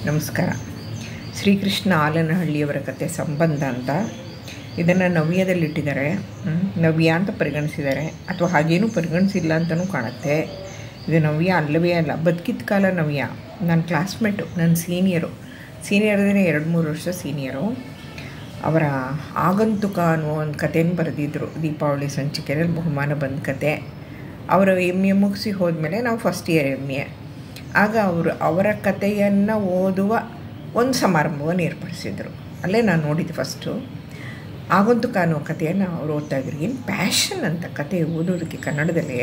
ನಮಸ್ಕಾರ ಶ್ರೀಕೃಷ್ಣ ಆಲನಹಳ್ಳಿಯವರ ಕತೆ ಸಂಬಂಧ ಅಂತ ಇದನ್ನು ನವ್ಯದಲ್ಲಿಟ್ಟಿದ್ದಾರೆ ಹ್ಮ್, ನವ್ಯ ಅಂತ ಪರಿಗಣಿಸಿದ್ದಾರೆ ಅಥವಾ ಹಾಗೇನೂ ಪರಿಗಣಿಸಿಲ್ಲ ಅಂತಲೂ ಕಾಣುತ್ತೆ ಇದು ನವ್ಯ ಅಲ್ಲವೇ ಅಲ್ಲ ಬದುಕಿದ ಕಾಲ ನವ್ಯ ನನ್ನ ಕ್ಲಾಸ್ಮೇಟು ನನ್ನ ಸೀನಿಯರು ಸೀನಿಯರ್ ಅಂದರೆ ಎರಡು ಮೂರು ವರ್ಷ ಸೀನಿಯರು ಅವರ ಆಗಂತುಕ ಅನ್ನುವ ಒಂದು ಕಥೆಯನ್ನು ಬರೆದಿದ್ದರು ದೀಪಾವಳಿ ಸಂಚಿಕೆಯಲ್ಲಿ ಬಹುಮಾನ ಬಂದ ಕತೆ ಅವರು ಎಮ್ ಎ ಮುಗಿಸಿ ಹೋದ್ಮೇಲೆ ನಾವು ಫಸ್ಟ್ ಇಯರ್ ಎಮ್ ಎ ಆಗ ಅವರು ಅವರ ಕಥೆಯನ್ನು ಓದುವ ಒಂದು ಸಮಾರಂಭವನ್ನು ಏರ್ಪಡಿಸಿದರು ಅಲ್ಲೇ ನಾನು ನೋಡಿದ್ದು ಫಸ್ಟು ಆಗಂತುಕ ಅನ್ನೋ ಕಥೆಯನ್ನು ಅವ್ರು ಓದ್ತಾ ಇದ್ರು ಏನು ಪ್ಯಾಷನ್ ಅಂತ ಕತೆ ಓದೋದಕ್ಕೆ ಕನ್ನಡದಲ್ಲಿ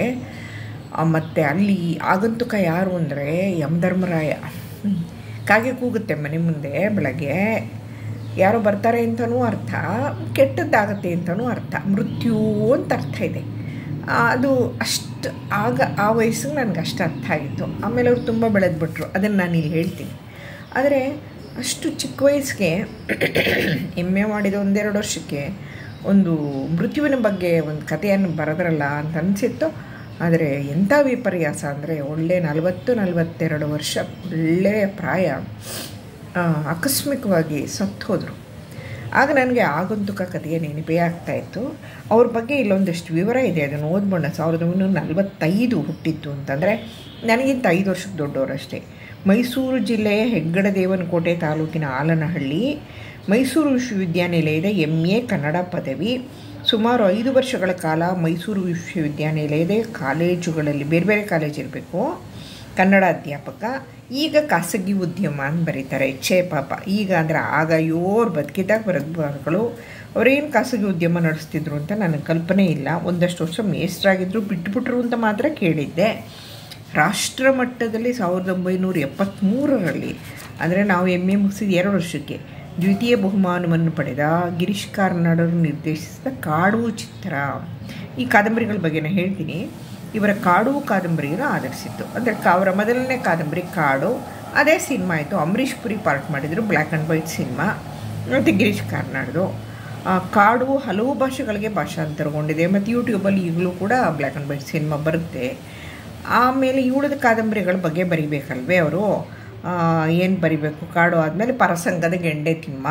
ಮತ್ತು ಅಲ್ಲಿ ಆಗಂತುಕ ಯಾರು ಅಂದರೆ ಯಮಧರ್ಮರಾಯ ಹ್ಮ್. ಕಾಗೆ ಕೂಗುತ್ತೆ ಮನೆ ಮುಂದೆ ಬೆಳಗ್ಗೆ ಯಾರೋ ಬರ್ತಾರೆ ಅಂತಲೂ ಅರ್ಥ ಕೆಟ್ಟದ್ದಾಗತ್ತೆ ಅಂತಲೂ ಅರ್ಥ ಮೃತ್ಯು ಅಂತ ಅರ್ಥ ಇದೆ ಆ, ಅದು ಅಷ್ಟು ಆಗ ಆ ವಯಸ್ಸಿಗೆ ನನಗೆ ಅಷ್ಟು ಅರ್ಥ ಆಗಿತ್ತು ಆಮೇಲೆ ಅವ್ರು ತುಂಬ ಬೆಳೆದ್ಬಿಟ್ರು ಅದನ್ನು ನಾನು ಇಲ್ಲಿ ಹೇಳ್ತೀನಿ ಆದರೆ ಅಷ್ಟು ಚಿಕ್ಕ ವಯಸ್ಸಿಗೆ ಎಮ್ ಎ ಮಾಡಿದ ಒಂದೆರಡು ವರ್ಷಕ್ಕೆ ಒಂದು ಮೃತ್ಯುವಿನ ಬಗ್ಗೆ ಒಂದು ಕಥೆಯನ್ನು ಬರೆದ್ರಲ್ಲ ಅಂತ ಅನಿಸಿತ್ತು ಆದರೆ ಎಂಥ ವಿಪರ್ಯಾಸ ಅಂದರೆ ಒಳ್ಳೆ ನಲವತ್ತು ನಲವತ್ತೆರಡು ವರ್ಷ ಒಳ್ಳೆಯ ಪ್ರಾಯ ಆ, ಆಕಸ್ಮಿಕವಾಗಿ ಸತ್ತು ಹೋದರು ಆಗ ನನಗೆ ಆಗಂತುಕ ಕಥೆಯ ನೆನಪೇ ಆಗ್ತಾಯಿತ್ತು ಅವ್ರ ಬಗ್ಗೆ ಇಲ್ಲೊಂದಷ್ಟು ವಿವರ ಇದೆ ಅದನ್ನು ಓದ್ಬೋಣ ಸಾವಿರದ ಒಂಬೈನೂರ ನಲವತ್ತೈದು ಹುಟ್ಟಿತ್ತು ಅಂತಂದರೆ ನನಗಿಂತ ಐದು ವರ್ಷಕ್ಕೆ ದೊಡ್ಡವರಷ್ಟೇ ಮೈಸೂರು ಜಿಲ್ಲೆಯ ಹೆಗ್ಗಡದೇವನಕೋಟೆ ತಾಲೂಕಿನ ಆಲನಹಳ್ಳಿ ಮೈಸೂರು ವಿಶ್ವವಿದ್ಯಾನಿಲಯದ ಎಮ್ ಎ ಕನ್ನಡ ಪದವಿ ಸುಮಾರು ಐದು ವರ್ಷಗಳ ಕಾಲ ಮೈಸೂರು ವಿಶ್ವವಿದ್ಯಾನಿಲಯದ ಕಾಲೇಜುಗಳಲ್ಲಿ ಬೇರೆ ಬೇರೆ ಕಾಲೇಜ್ ಇರಬೇಕು ಕನ್ನಡ ಅಧ್ಯಾಪಕ ಈಗ ಖಾಸಗಿ ಉದ್ಯಮ ಅಂತ ಬರೀತಾರೆ ಛೇ ಪಾಪ ಈಗ ಅಂದರೆ ಆಗ ಯೋರ್ ಬದುಕಿದ್ದಾಗ ಬರೆದ್ಬಾರ್ಗಳು ಅವರೇನು ಖಾಸಗಿ ಉದ್ಯಮ ನಡೆಸ್ತಿದ್ರು ಅಂತ ನನಗೆ ಕಲ್ಪನೆ ಇಲ್ಲ ಒಂದಷ್ಟು ವರ್ಷ ಮೇಸ್ಟ್ರಾಗಿದ್ದರು ಬಿಟ್ಬಿಟ್ರು ಅಂತ ಮಾತ್ರ ಕೇಳಿದ್ದೆ ರಾಷ್ಟ್ರ ಮಟ್ಟದಲ್ಲಿ ಸಾವಿರದ ಒಂಬೈನೂರ ಎಪ್ಪತ್ತ್ಮೂರರಲ್ಲಿ ಅಂದರೆ ನಾವು ಎಮ್ ಎ ಮುಗಿಸಿದ ಎರಡು ವರ್ಷಕ್ಕೆ ದ್ವಿತೀಯ ಬಹುಮಾನವನ್ನು ಪಡೆದ ಗಿರೀಶ್ ಕಾರ್ನಾಡರು ನಿರ್ದೇಶಿಸಿದ ಕಾಡು ಚಿತ್ರ ಈ ಕಾದಂಬರಿಗಳ ಬಗ್ಗೆ ನಾನು ಹೇಳ್ತೀನಿ ಇವರ ಕಾಡು ಕಾದಂಬರಿಯನ್ನು ಆಧರಿಸಿತ್ತು ಅಂದರೆ ಕ- ಅವರ ಮೊದಲನೇ ಕಾದಂಬರಿ ಕಾಡು ಅದೇ ಸಿನಿಮಾ ಆಯಿತು ಅಂಬರೀಷ್ ಪುರಿ ಪಾರ್ಟ್ ಮಾಡಿದರು ಬ್ಲ್ಯಾಕ್ ಆ್ಯಂಡ್ ವೈಟ್ ಸಿನಿಮಾ ಮತ್ತು ಗಿರೀಶ್ ಕಾರ್ನಾಡ್ದು ಆ, ಕಾಡು ಹಲವು ಭಾಷೆಗಳಿಗೆ ಭಾಷಾಂತರಗೊಂಡಿದೆ ಮತ್ತು ಯೂಟ್ಯೂಬಲ್ಲಿ ಈಗಲೂ ಕೂಡ ಬ್ಲ್ಯಾಕ್ ಆ್ಯಂಡ್ ವೈಟ್ ಸಿನಿಮಾ ಬರುತ್ತೆ ಆಮೇಲೆ ಇವಳದ ಕಾದಂಬರಿಗಳ ಬಗ್ಗೆ ಬರಿಬೇಕಲ್ವೇ ಅವರು ಏನು ಬರಿಬೇಕು ಕಾಡು ಆದಮೇಲೆ ಪರಸಂಗದ ಗೆಂಡೆ ತಿಮ್ಮ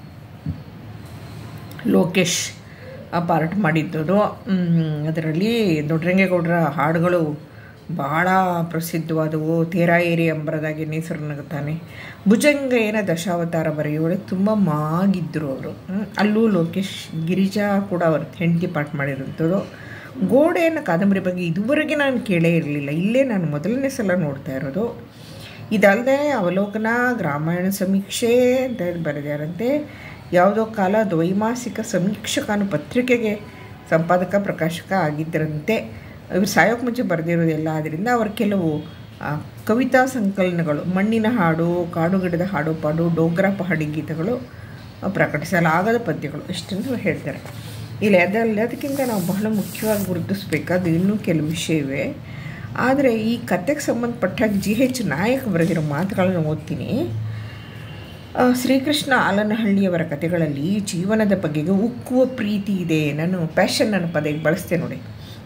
ಲೋಕೇಶ್ ಪಾರ್ಟ್ ಮಾಡಿದ್ದದು ಅದರಲ್ಲಿ ದೊಡ್ಡರಂಗೇಗೌಡರ ಹಾಡುಗಳು ಭಾಳ ಪ್ರಸಿದ್ಧವಾದವು ತೇರಾ ಏರಿ ಅಂಬರದಾಗಿ ನೇಸರು ನಗುತ್ತಾನೆ ಭುಜಂಗಯ್ಯನ ದಶಾವತಾರ ಬರೆಯುವಳು ತುಂಬ ಮಾಗಿದ್ದರು ಅವರು ಅಲ್ಲೂ ಲೋಕೇಶ್ ಗಿರಿಜಾ ಕೂಡ ಅವ್ರ ಹೆಂಡತಿ ಪಾಠ ಮಾಡಿರುವಂಥದ್ದು ಗೋಡೆಯನ್ನು ಕಾದಂಬರಿ ಬಗ್ಗೆ ಇದುವರೆಗೆ ನಾನು ಕೇಳೇ ಇರಲಿಲ್ಲ ಇಲ್ಲೇ ನಾನು ಮೊದಲನೇ ಸಲ ನೋಡ್ತಾ ಇರೋದು ಇದಲ್ಲದೆ ಅವಲೋಕನ ಗ್ರಾಮಾಯಣ ಸಮೀಕ್ಷೆ ಅಂತ ಬರೆದಾರಂತೆ ಯಾವುದೋ ಕಾಲ ದ್ವೈಮಾಸಿಕ ಸಮೀಕ್ಷಕ ಅನ್ನೋ ಪತ್ರಿಕೆಗೆ ಸಂಪಾದಕ ಪ್ರಕಾಶಕ ಆಗಿದ್ದರಂತೆ ಇವರು ಸಾಯೋಕ್ಕೆ ಮುಂಚೆ ಬರೆದಿರೋದೆಲ್ಲ ಆದ್ದರಿಂದ ಅವರ ಕೆಲವು ಆ, ಕವಿತಾ ಸಂಕಲನಗಳು ಮಣ್ಣಿನ ಹಾಡು ಕಾಡುಗಿಡದ ಹಾಡು ಪಾಡು ಡೋಗ್ರ ಪಹಾಡಿ ಗೀತೆಗಳು ಆ, ಪ್ರಕಟಿಸಲಾಗದ ಪದ್ಯಗಳು ಇಷ್ಟನ್ನು ಹೇಳ್ತಾರೆ ಇಲ್ಲ ಅದಲ್ಲ ಅದಕ್ಕಿಂತ ನಾವು ಬಹಳ ಮುಖ್ಯವಾಗಿ ಗುರುತಿಸ್ಬೇಕಾದ ಇನ್ನೂ ಕೆಲವು ವಿಷಯ ಇವೆ ಆದರೆ ಈ ಕತೆಗೆ ಸಂಬಂಧಪಟ್ಟಾಗ ಜಿ ಎಚ್ ನಾಯಕ್ ಬರೆದಿರೋ ಮಾತುಗಳನ್ನು ಓದ್ತೀನಿ ಆ, ಶ್ರೀಕೃಷ್ಣ ಆಲನಹಳ್ಳಿಯವರ ಕಥೆಗಳಲ್ಲಿ ಜೀವನದ ಬಗೆಗೆ ಉಕ್ಕುವ ಪ್ರೀತಿ ಇದೆ ನಾನು ಪ್ಯಾಷನ್ ನನ್ನ ಪದ ಈಗ ಬಳಸ್ತೆ ನೋಡಿ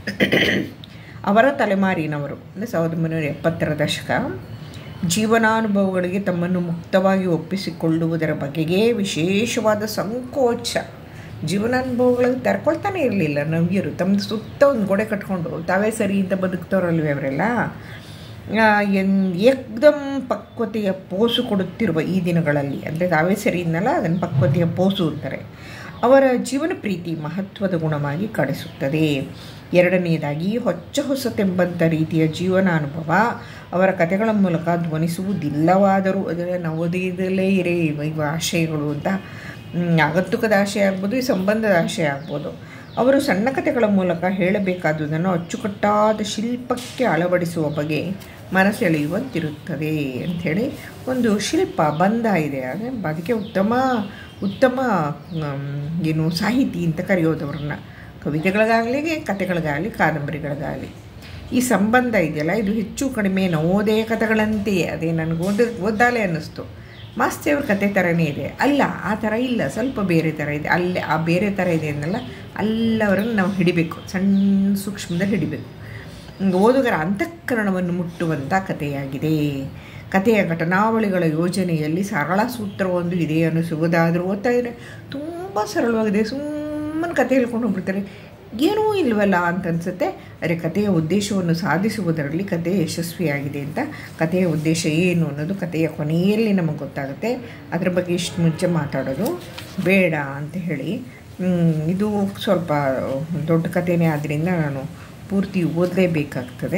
ಅವರ ತಲೆಮಾರಿನವರು ಅಂದರೆ ಸಾವಿರದ ಒಂಬೈನೂರ ಎಪ್ಪತ್ತರ ದಶಕ ಜೀವನಾನುಭವಗಳಿಗೆ ತಮ್ಮನ್ನು ಮುಕ್ತವಾಗಿ ಒಪ್ಪಿಸಿಕೊಳ್ಳುವುದರ ಬಗೆಗೆ ವಿಶೇಷವಾದ ಸಂಕೋಚ ಜೀವನಾನುಭವಗಳಿಗೆ ತೆರ್ಕೊಳ್ತಾನೆ ಇರಲಿಲ್ಲ ನವ್ಯರು ತಮ್ಮ ಸುತ್ತ ಒಂದು ಗೋಡೆ ಕಟ್ಕೊಂಡು ತಾವೇ ಸರಿ ಅಂತ ಬದುಕ್ತವ್ರಲ್ವೇ ಅವರೆಲ್ಲ ಆ, ಎನ್ ಏಕ್ದಮ್ ಪಕ್ವತೆಯ ಪೋಸು ಕೊಡುತ್ತಿರುವ ಈ ದಿನಗಳಲ್ಲಿ ಅಂದರೆ ತಾವೇ ಸರಿ ಇನ್ನಲ್ಲ ಅದನ್ನು ಪಕ್ವತೆಯ ಪೋಸು ಅಂತಾರೆ ಅವರ ಜೀವನ ಪ್ರೀತಿ ಮಹತ್ವದ ಗುಣವಾಗಿ ಕಾಣಿಸುತ್ತದೆ ಎರಡನೆಯದಾಗಿ ಹೊಚ್ಚ ಹೊಸತೆಂಬಂಥ ರೀತಿಯ ಜೀವನಾನುಭವ ಅವರ ಕಥೆಗಳ ಮೂಲಕ ಧ್ವನಿಸುವುದಿಲ್ಲವಾದರೂ ಅದರ ನವೋದಯದಲ್ಲೇ ಇರೇ ಇವ ಆಶಯಗಳು ಅಂತ ಹ್ಮ್, ಆಗಂತುಕದ ಆಶಯ ಆಗ್ಬೋದು ಈ ಸಂಬಂಧದ ಆಶಯ ಆಗ್ಬೋದು ಅವರು ಸಣ್ಣ ಕಥೆಗಳ ಮೂಲಕ ಹೇಳಬೇಕಾದುದನ್ನು ಅಚ್ಚುಕಟ್ಟಾದ ಶಿಲ್ಪಕ್ಕೆ ಅಳವಡಿಸುವ ಬಗೆ ಮನಸೆಳೆಯುವಂತಿರುತ್ತದೆ ಅಂಥೇಳಿ ಒಂದು ಶಿಲ್ಪ ಬಂಧ ಇದೆ ಆದರೆ ಅದಕ್ಕೆ ಉತ್ತಮ ಉತ್ತಮ ಮ್, ಏನು ಸಾಹಿತಿ ಅಂತ ಕರೆಯೋದವ್ರನ್ನ ಕವಿತೆಗಳಿಗಾಗಲಿ ಕಥೆಗಳಿಗಾಗಲಿ ಕಾದಂಬರಿಗಳಿಗಾಗಲಿ ಈ ಸಂಬಂಧ ಇದೆಯಲ್ಲ ಇದು ಹೆಚ್ಚು ಕಡಿಮೆ ನವೋದಯ ಕಥೆಗಳಂತೆಯೇ ಅದೇ ನನಗೆ ಓದ ಓದಾಲೆ ಅನ್ನಿಸ್ತು ಮಾಸ್ತಿಯವ್ರ ಕತೆ ಥರನೇ ಇದೆ ಅಲ್ಲ ಆ ಥರ ಇಲ್ಲ ಸ್ವಲ್ಪ ಬೇರೆ ಥರ ಇದೆ ಅಲ್ಲಿ ಆ ಬೇರೆ ಥರ ಇದೆ ಅನ್ನಲ್ಲ ಅಲ್ಲವರನ್ನು ನಾವು ಹಿಡಿಬೇಕು ಸಣ್ಣ ಸೂಕ್ಷ್ಮದಲ್ಲಿ ಹಿಡಿಬೇಕು ಓದುಗರ ಅಂತಃಕರಣವನ್ನು ಮುಟ್ಟುವಂಥ ಕಥೆಯಾಗಿದೆ ಕಥೆಯ ಘಟನಾವಳಿಗಳ ಯೋಜನೆಯಲ್ಲಿ ಸರಳ ಸೂತ್ರವೊಂದು ಇದೆ ಅನ್ನಿಸುವುದಾದರೂ ಓದ್ತಾ ಇದ್ರೆ ತುಂಬ ಸರಳವಾಗಿದೆ ಸುಮ್ಮನೆ ಕತೆ ಹೇಳ್ಕೊಂಡು ಹೋಗ್ಬಿಡ್ತಾರೆ ಏನೂ ಇಲ್ವಲ್ಲ ಅಂತ ಅನಿಸುತ್ತೆ ಆದರೆ ಕಥೆಯ ಉದ್ದೇಶವನ್ನು ಸಾಧಿಸುವುದರಲ್ಲಿ ಕಥೆ ಯಶಸ್ವಿಯಾಗಿದೆ ಅಂತ ಕಥೆಯ ಉದ್ದೇಶ ಏನು ಅನ್ನೋದು ಕಥೆಯ ಕೊನೆಯಲ್ಲಿ ನಮಗೆ ಗೊತ್ತಾಗುತ್ತೆ ಅದ್ರ ಬಗ್ಗೆ ಇಷ್ಟು ಮುಂಚೆ ಮಾತಾಡೋದು ಬೇಡ ಅಂತ ಹೇಳಿ ಇದು ಸ್ವಲ್ಪ ದೊಡ್ಡ ಕಥೆನೇ ಆದ್ದರಿಂದ ನಾನು ಪೂರ್ತಿ ಓದಲೇಬೇಕಾಗ್ತದೆ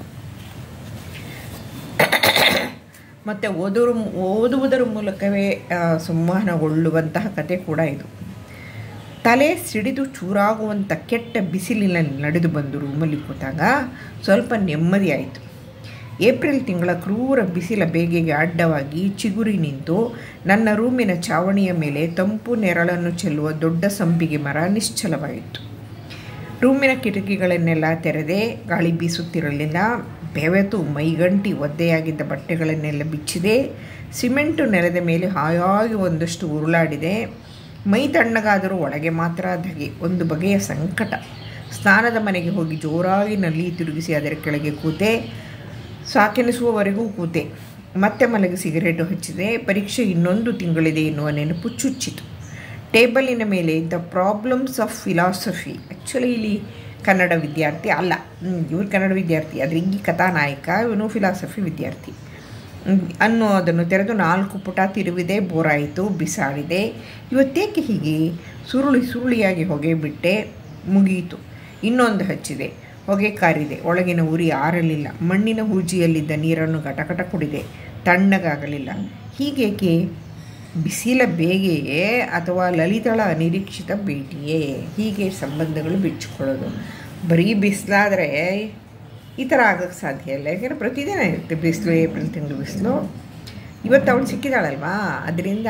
ಮತ್ತು ಓದೋರು ಓದುವುದರ ಮೂಲಕವೇ ಸಂವಹನಗೊಳ್ಳುವಂತಹ ಕತೆ ಕೂಡ ಇದು ತಲೆ ಸಿಡಿದು ಚೂರಾಗುವಂಥ ಕೆಟ್ಟ ಬಿಸಿಲಿನಲ್ಲಿ ನಡೆದು ಬಂದು ರೂಮಲ್ಲಿ ಕೂತಾಗ ಸ್ವಲ್ಪ ನೆಮ್ಮದಿ ಆಯಿತು ಏಪ್ರಿಲ್ ತಿಂಗಳ ಕ್ರೂರ ಬಿಸಿಲ ಬೇಗೆಗೆ ಅಡ್ಡವಾಗಿ ಚಿಗುರಿ ನಿಂತು ನನ್ನ ರೂಮಿನ ಚಾವಣಿಯ ಮೇಲೆ ತಂಪು ನೆರಳನ್ನು ಚೆಲ್ಲುವ ದೊಡ್ಡ ಸಂಪಿಗೆ ಮರ ನಿಶ್ಚಲವಾಯಿತು ರೂಮಿನ ಕಿಟಕಿಗಳನ್ನೆಲ್ಲ ತೆರೆದೆ ಗಾಳಿ ಬೀಸುತ್ತಿರಲಿಲ್ಲ ಬೆವೆತು ಮೈಗಂಟಿ ಒದ್ದೆಯಾಗಿದ್ದ ಬಟ್ಟೆಗಳನ್ನೆಲ್ಲ ಬಿಚ್ಚಿದೆ ಸಿಮೆಂಟು ನೆಲದ ಮೇಲೆ ಹಾಯಾಗಿ ಒಂದಷ್ಟು ಉರುಳಾಡಿದೆ ಮೈ ತಣ್ಣಗಾದರೂ ಒಳಗೆ ಮಾತ್ರ ಧಗೆ ಒಂದು ಬಗೆಯ ಸಂಕಟ ಸ್ನಾನದ ಮನೆಗೆ ಹೋಗಿ ಜೋರಾಗಿ ನಲ್ಲಿ ತಿರುಗಿಸಿ ಅದರ ಕೆಳಗೆ ಕೂತೆ ಸಾಕೆನಿಸುವವರೆಗೂ ಕೂತೆ ಮತ್ತೆ ಮಲಗಿ ಸಿಗರೇಟು ಹಚ್ಚಿದೆ ಪರೀಕ್ಷೆ ಇನ್ನೊಂದು ತಿಂಗಳಿದೆ ಎನ್ನುವ ನೆನಪು ಚುಚ್ಚಿತು ಟೇಬಲಿನ ಮೇಲೆ the problems of philosophy actually ಇಲ್ಲಿ ಕನ್ನಡ ವಿದ್ಯಾರ್ಥಿ ಅಲ್ಲ ಇವ್ರು ಕನ್ನಡ ವಿದ್ಯಾರ್ಥಿ ಆದರೆ ಈ ಕಥಾನಾಯಕ ಇವನು ಫಿಲಾಸಫಿ ವಿದ್ಯಾರ್ಥಿ ಅನ್ನೋದನ್ನು ತೆರೆದು ನಾಲ್ಕು ಪುಟ ತಿರುವಿದೆ ಬೋರಾಯಿತು ಬಿಸಾಡಿದೆ ಇವತ್ತೇಕೆ ಹೀಗೆ ಸುರುಳಿ ಸುರುಳಿಯಾಗಿ ಹೊಗೆ ಬಿಟ್ಟೆ ಮುಗಿಯಿತು ಇನ್ನೊಂದು ಹಚ್ಚಿದೆ ಹೊಗೆ ಕಾರಿದೆ ಒಳಗಿನ ಉರಿ ಆರಲಿಲ್ಲ ಮಣ್ಣಿನ ಹೂಜಿಯಲ್ಲಿದ್ದ ನೀರನ್ನು ಘಟಕಟ ಕುಡಿದೆ ತಣ್ಣಗಾಗಲಿಲ್ಲ ಹೀಗೇಕೆ ಬಿಸಿಲ ಬೇಗೆಯೇ ಅಥವಾ ಲಲಿತಳ ಅನಿರೀಕ್ಷಿತ ಭೇಟಿಯೇ ಹೀಗೆ ಸಂಬಂಧಗಳು ಬಿಚ್ಚಿಕೊಳ್ಳೋದು ಬರೀ ಬಿಸಿಲಾದರೆ ಈ ಥರ ಆಗೋಕ್ಕೆ ಸಾಧ್ಯ ಇಲ್ಲ ಯಾಕೆಂದರೆ ಪ್ರತಿದಿನ ಇರುತ್ತೆ ಬಿಸಿಲು ಏಪ್ರಿಲ್ ತಿಂಗಳು ಬಿಸಿಲು ಇವತ್ತು ಅವಳು ಸಿಕ್ಕಿದಾಳಲ್ವಾ ಅದರಿಂದ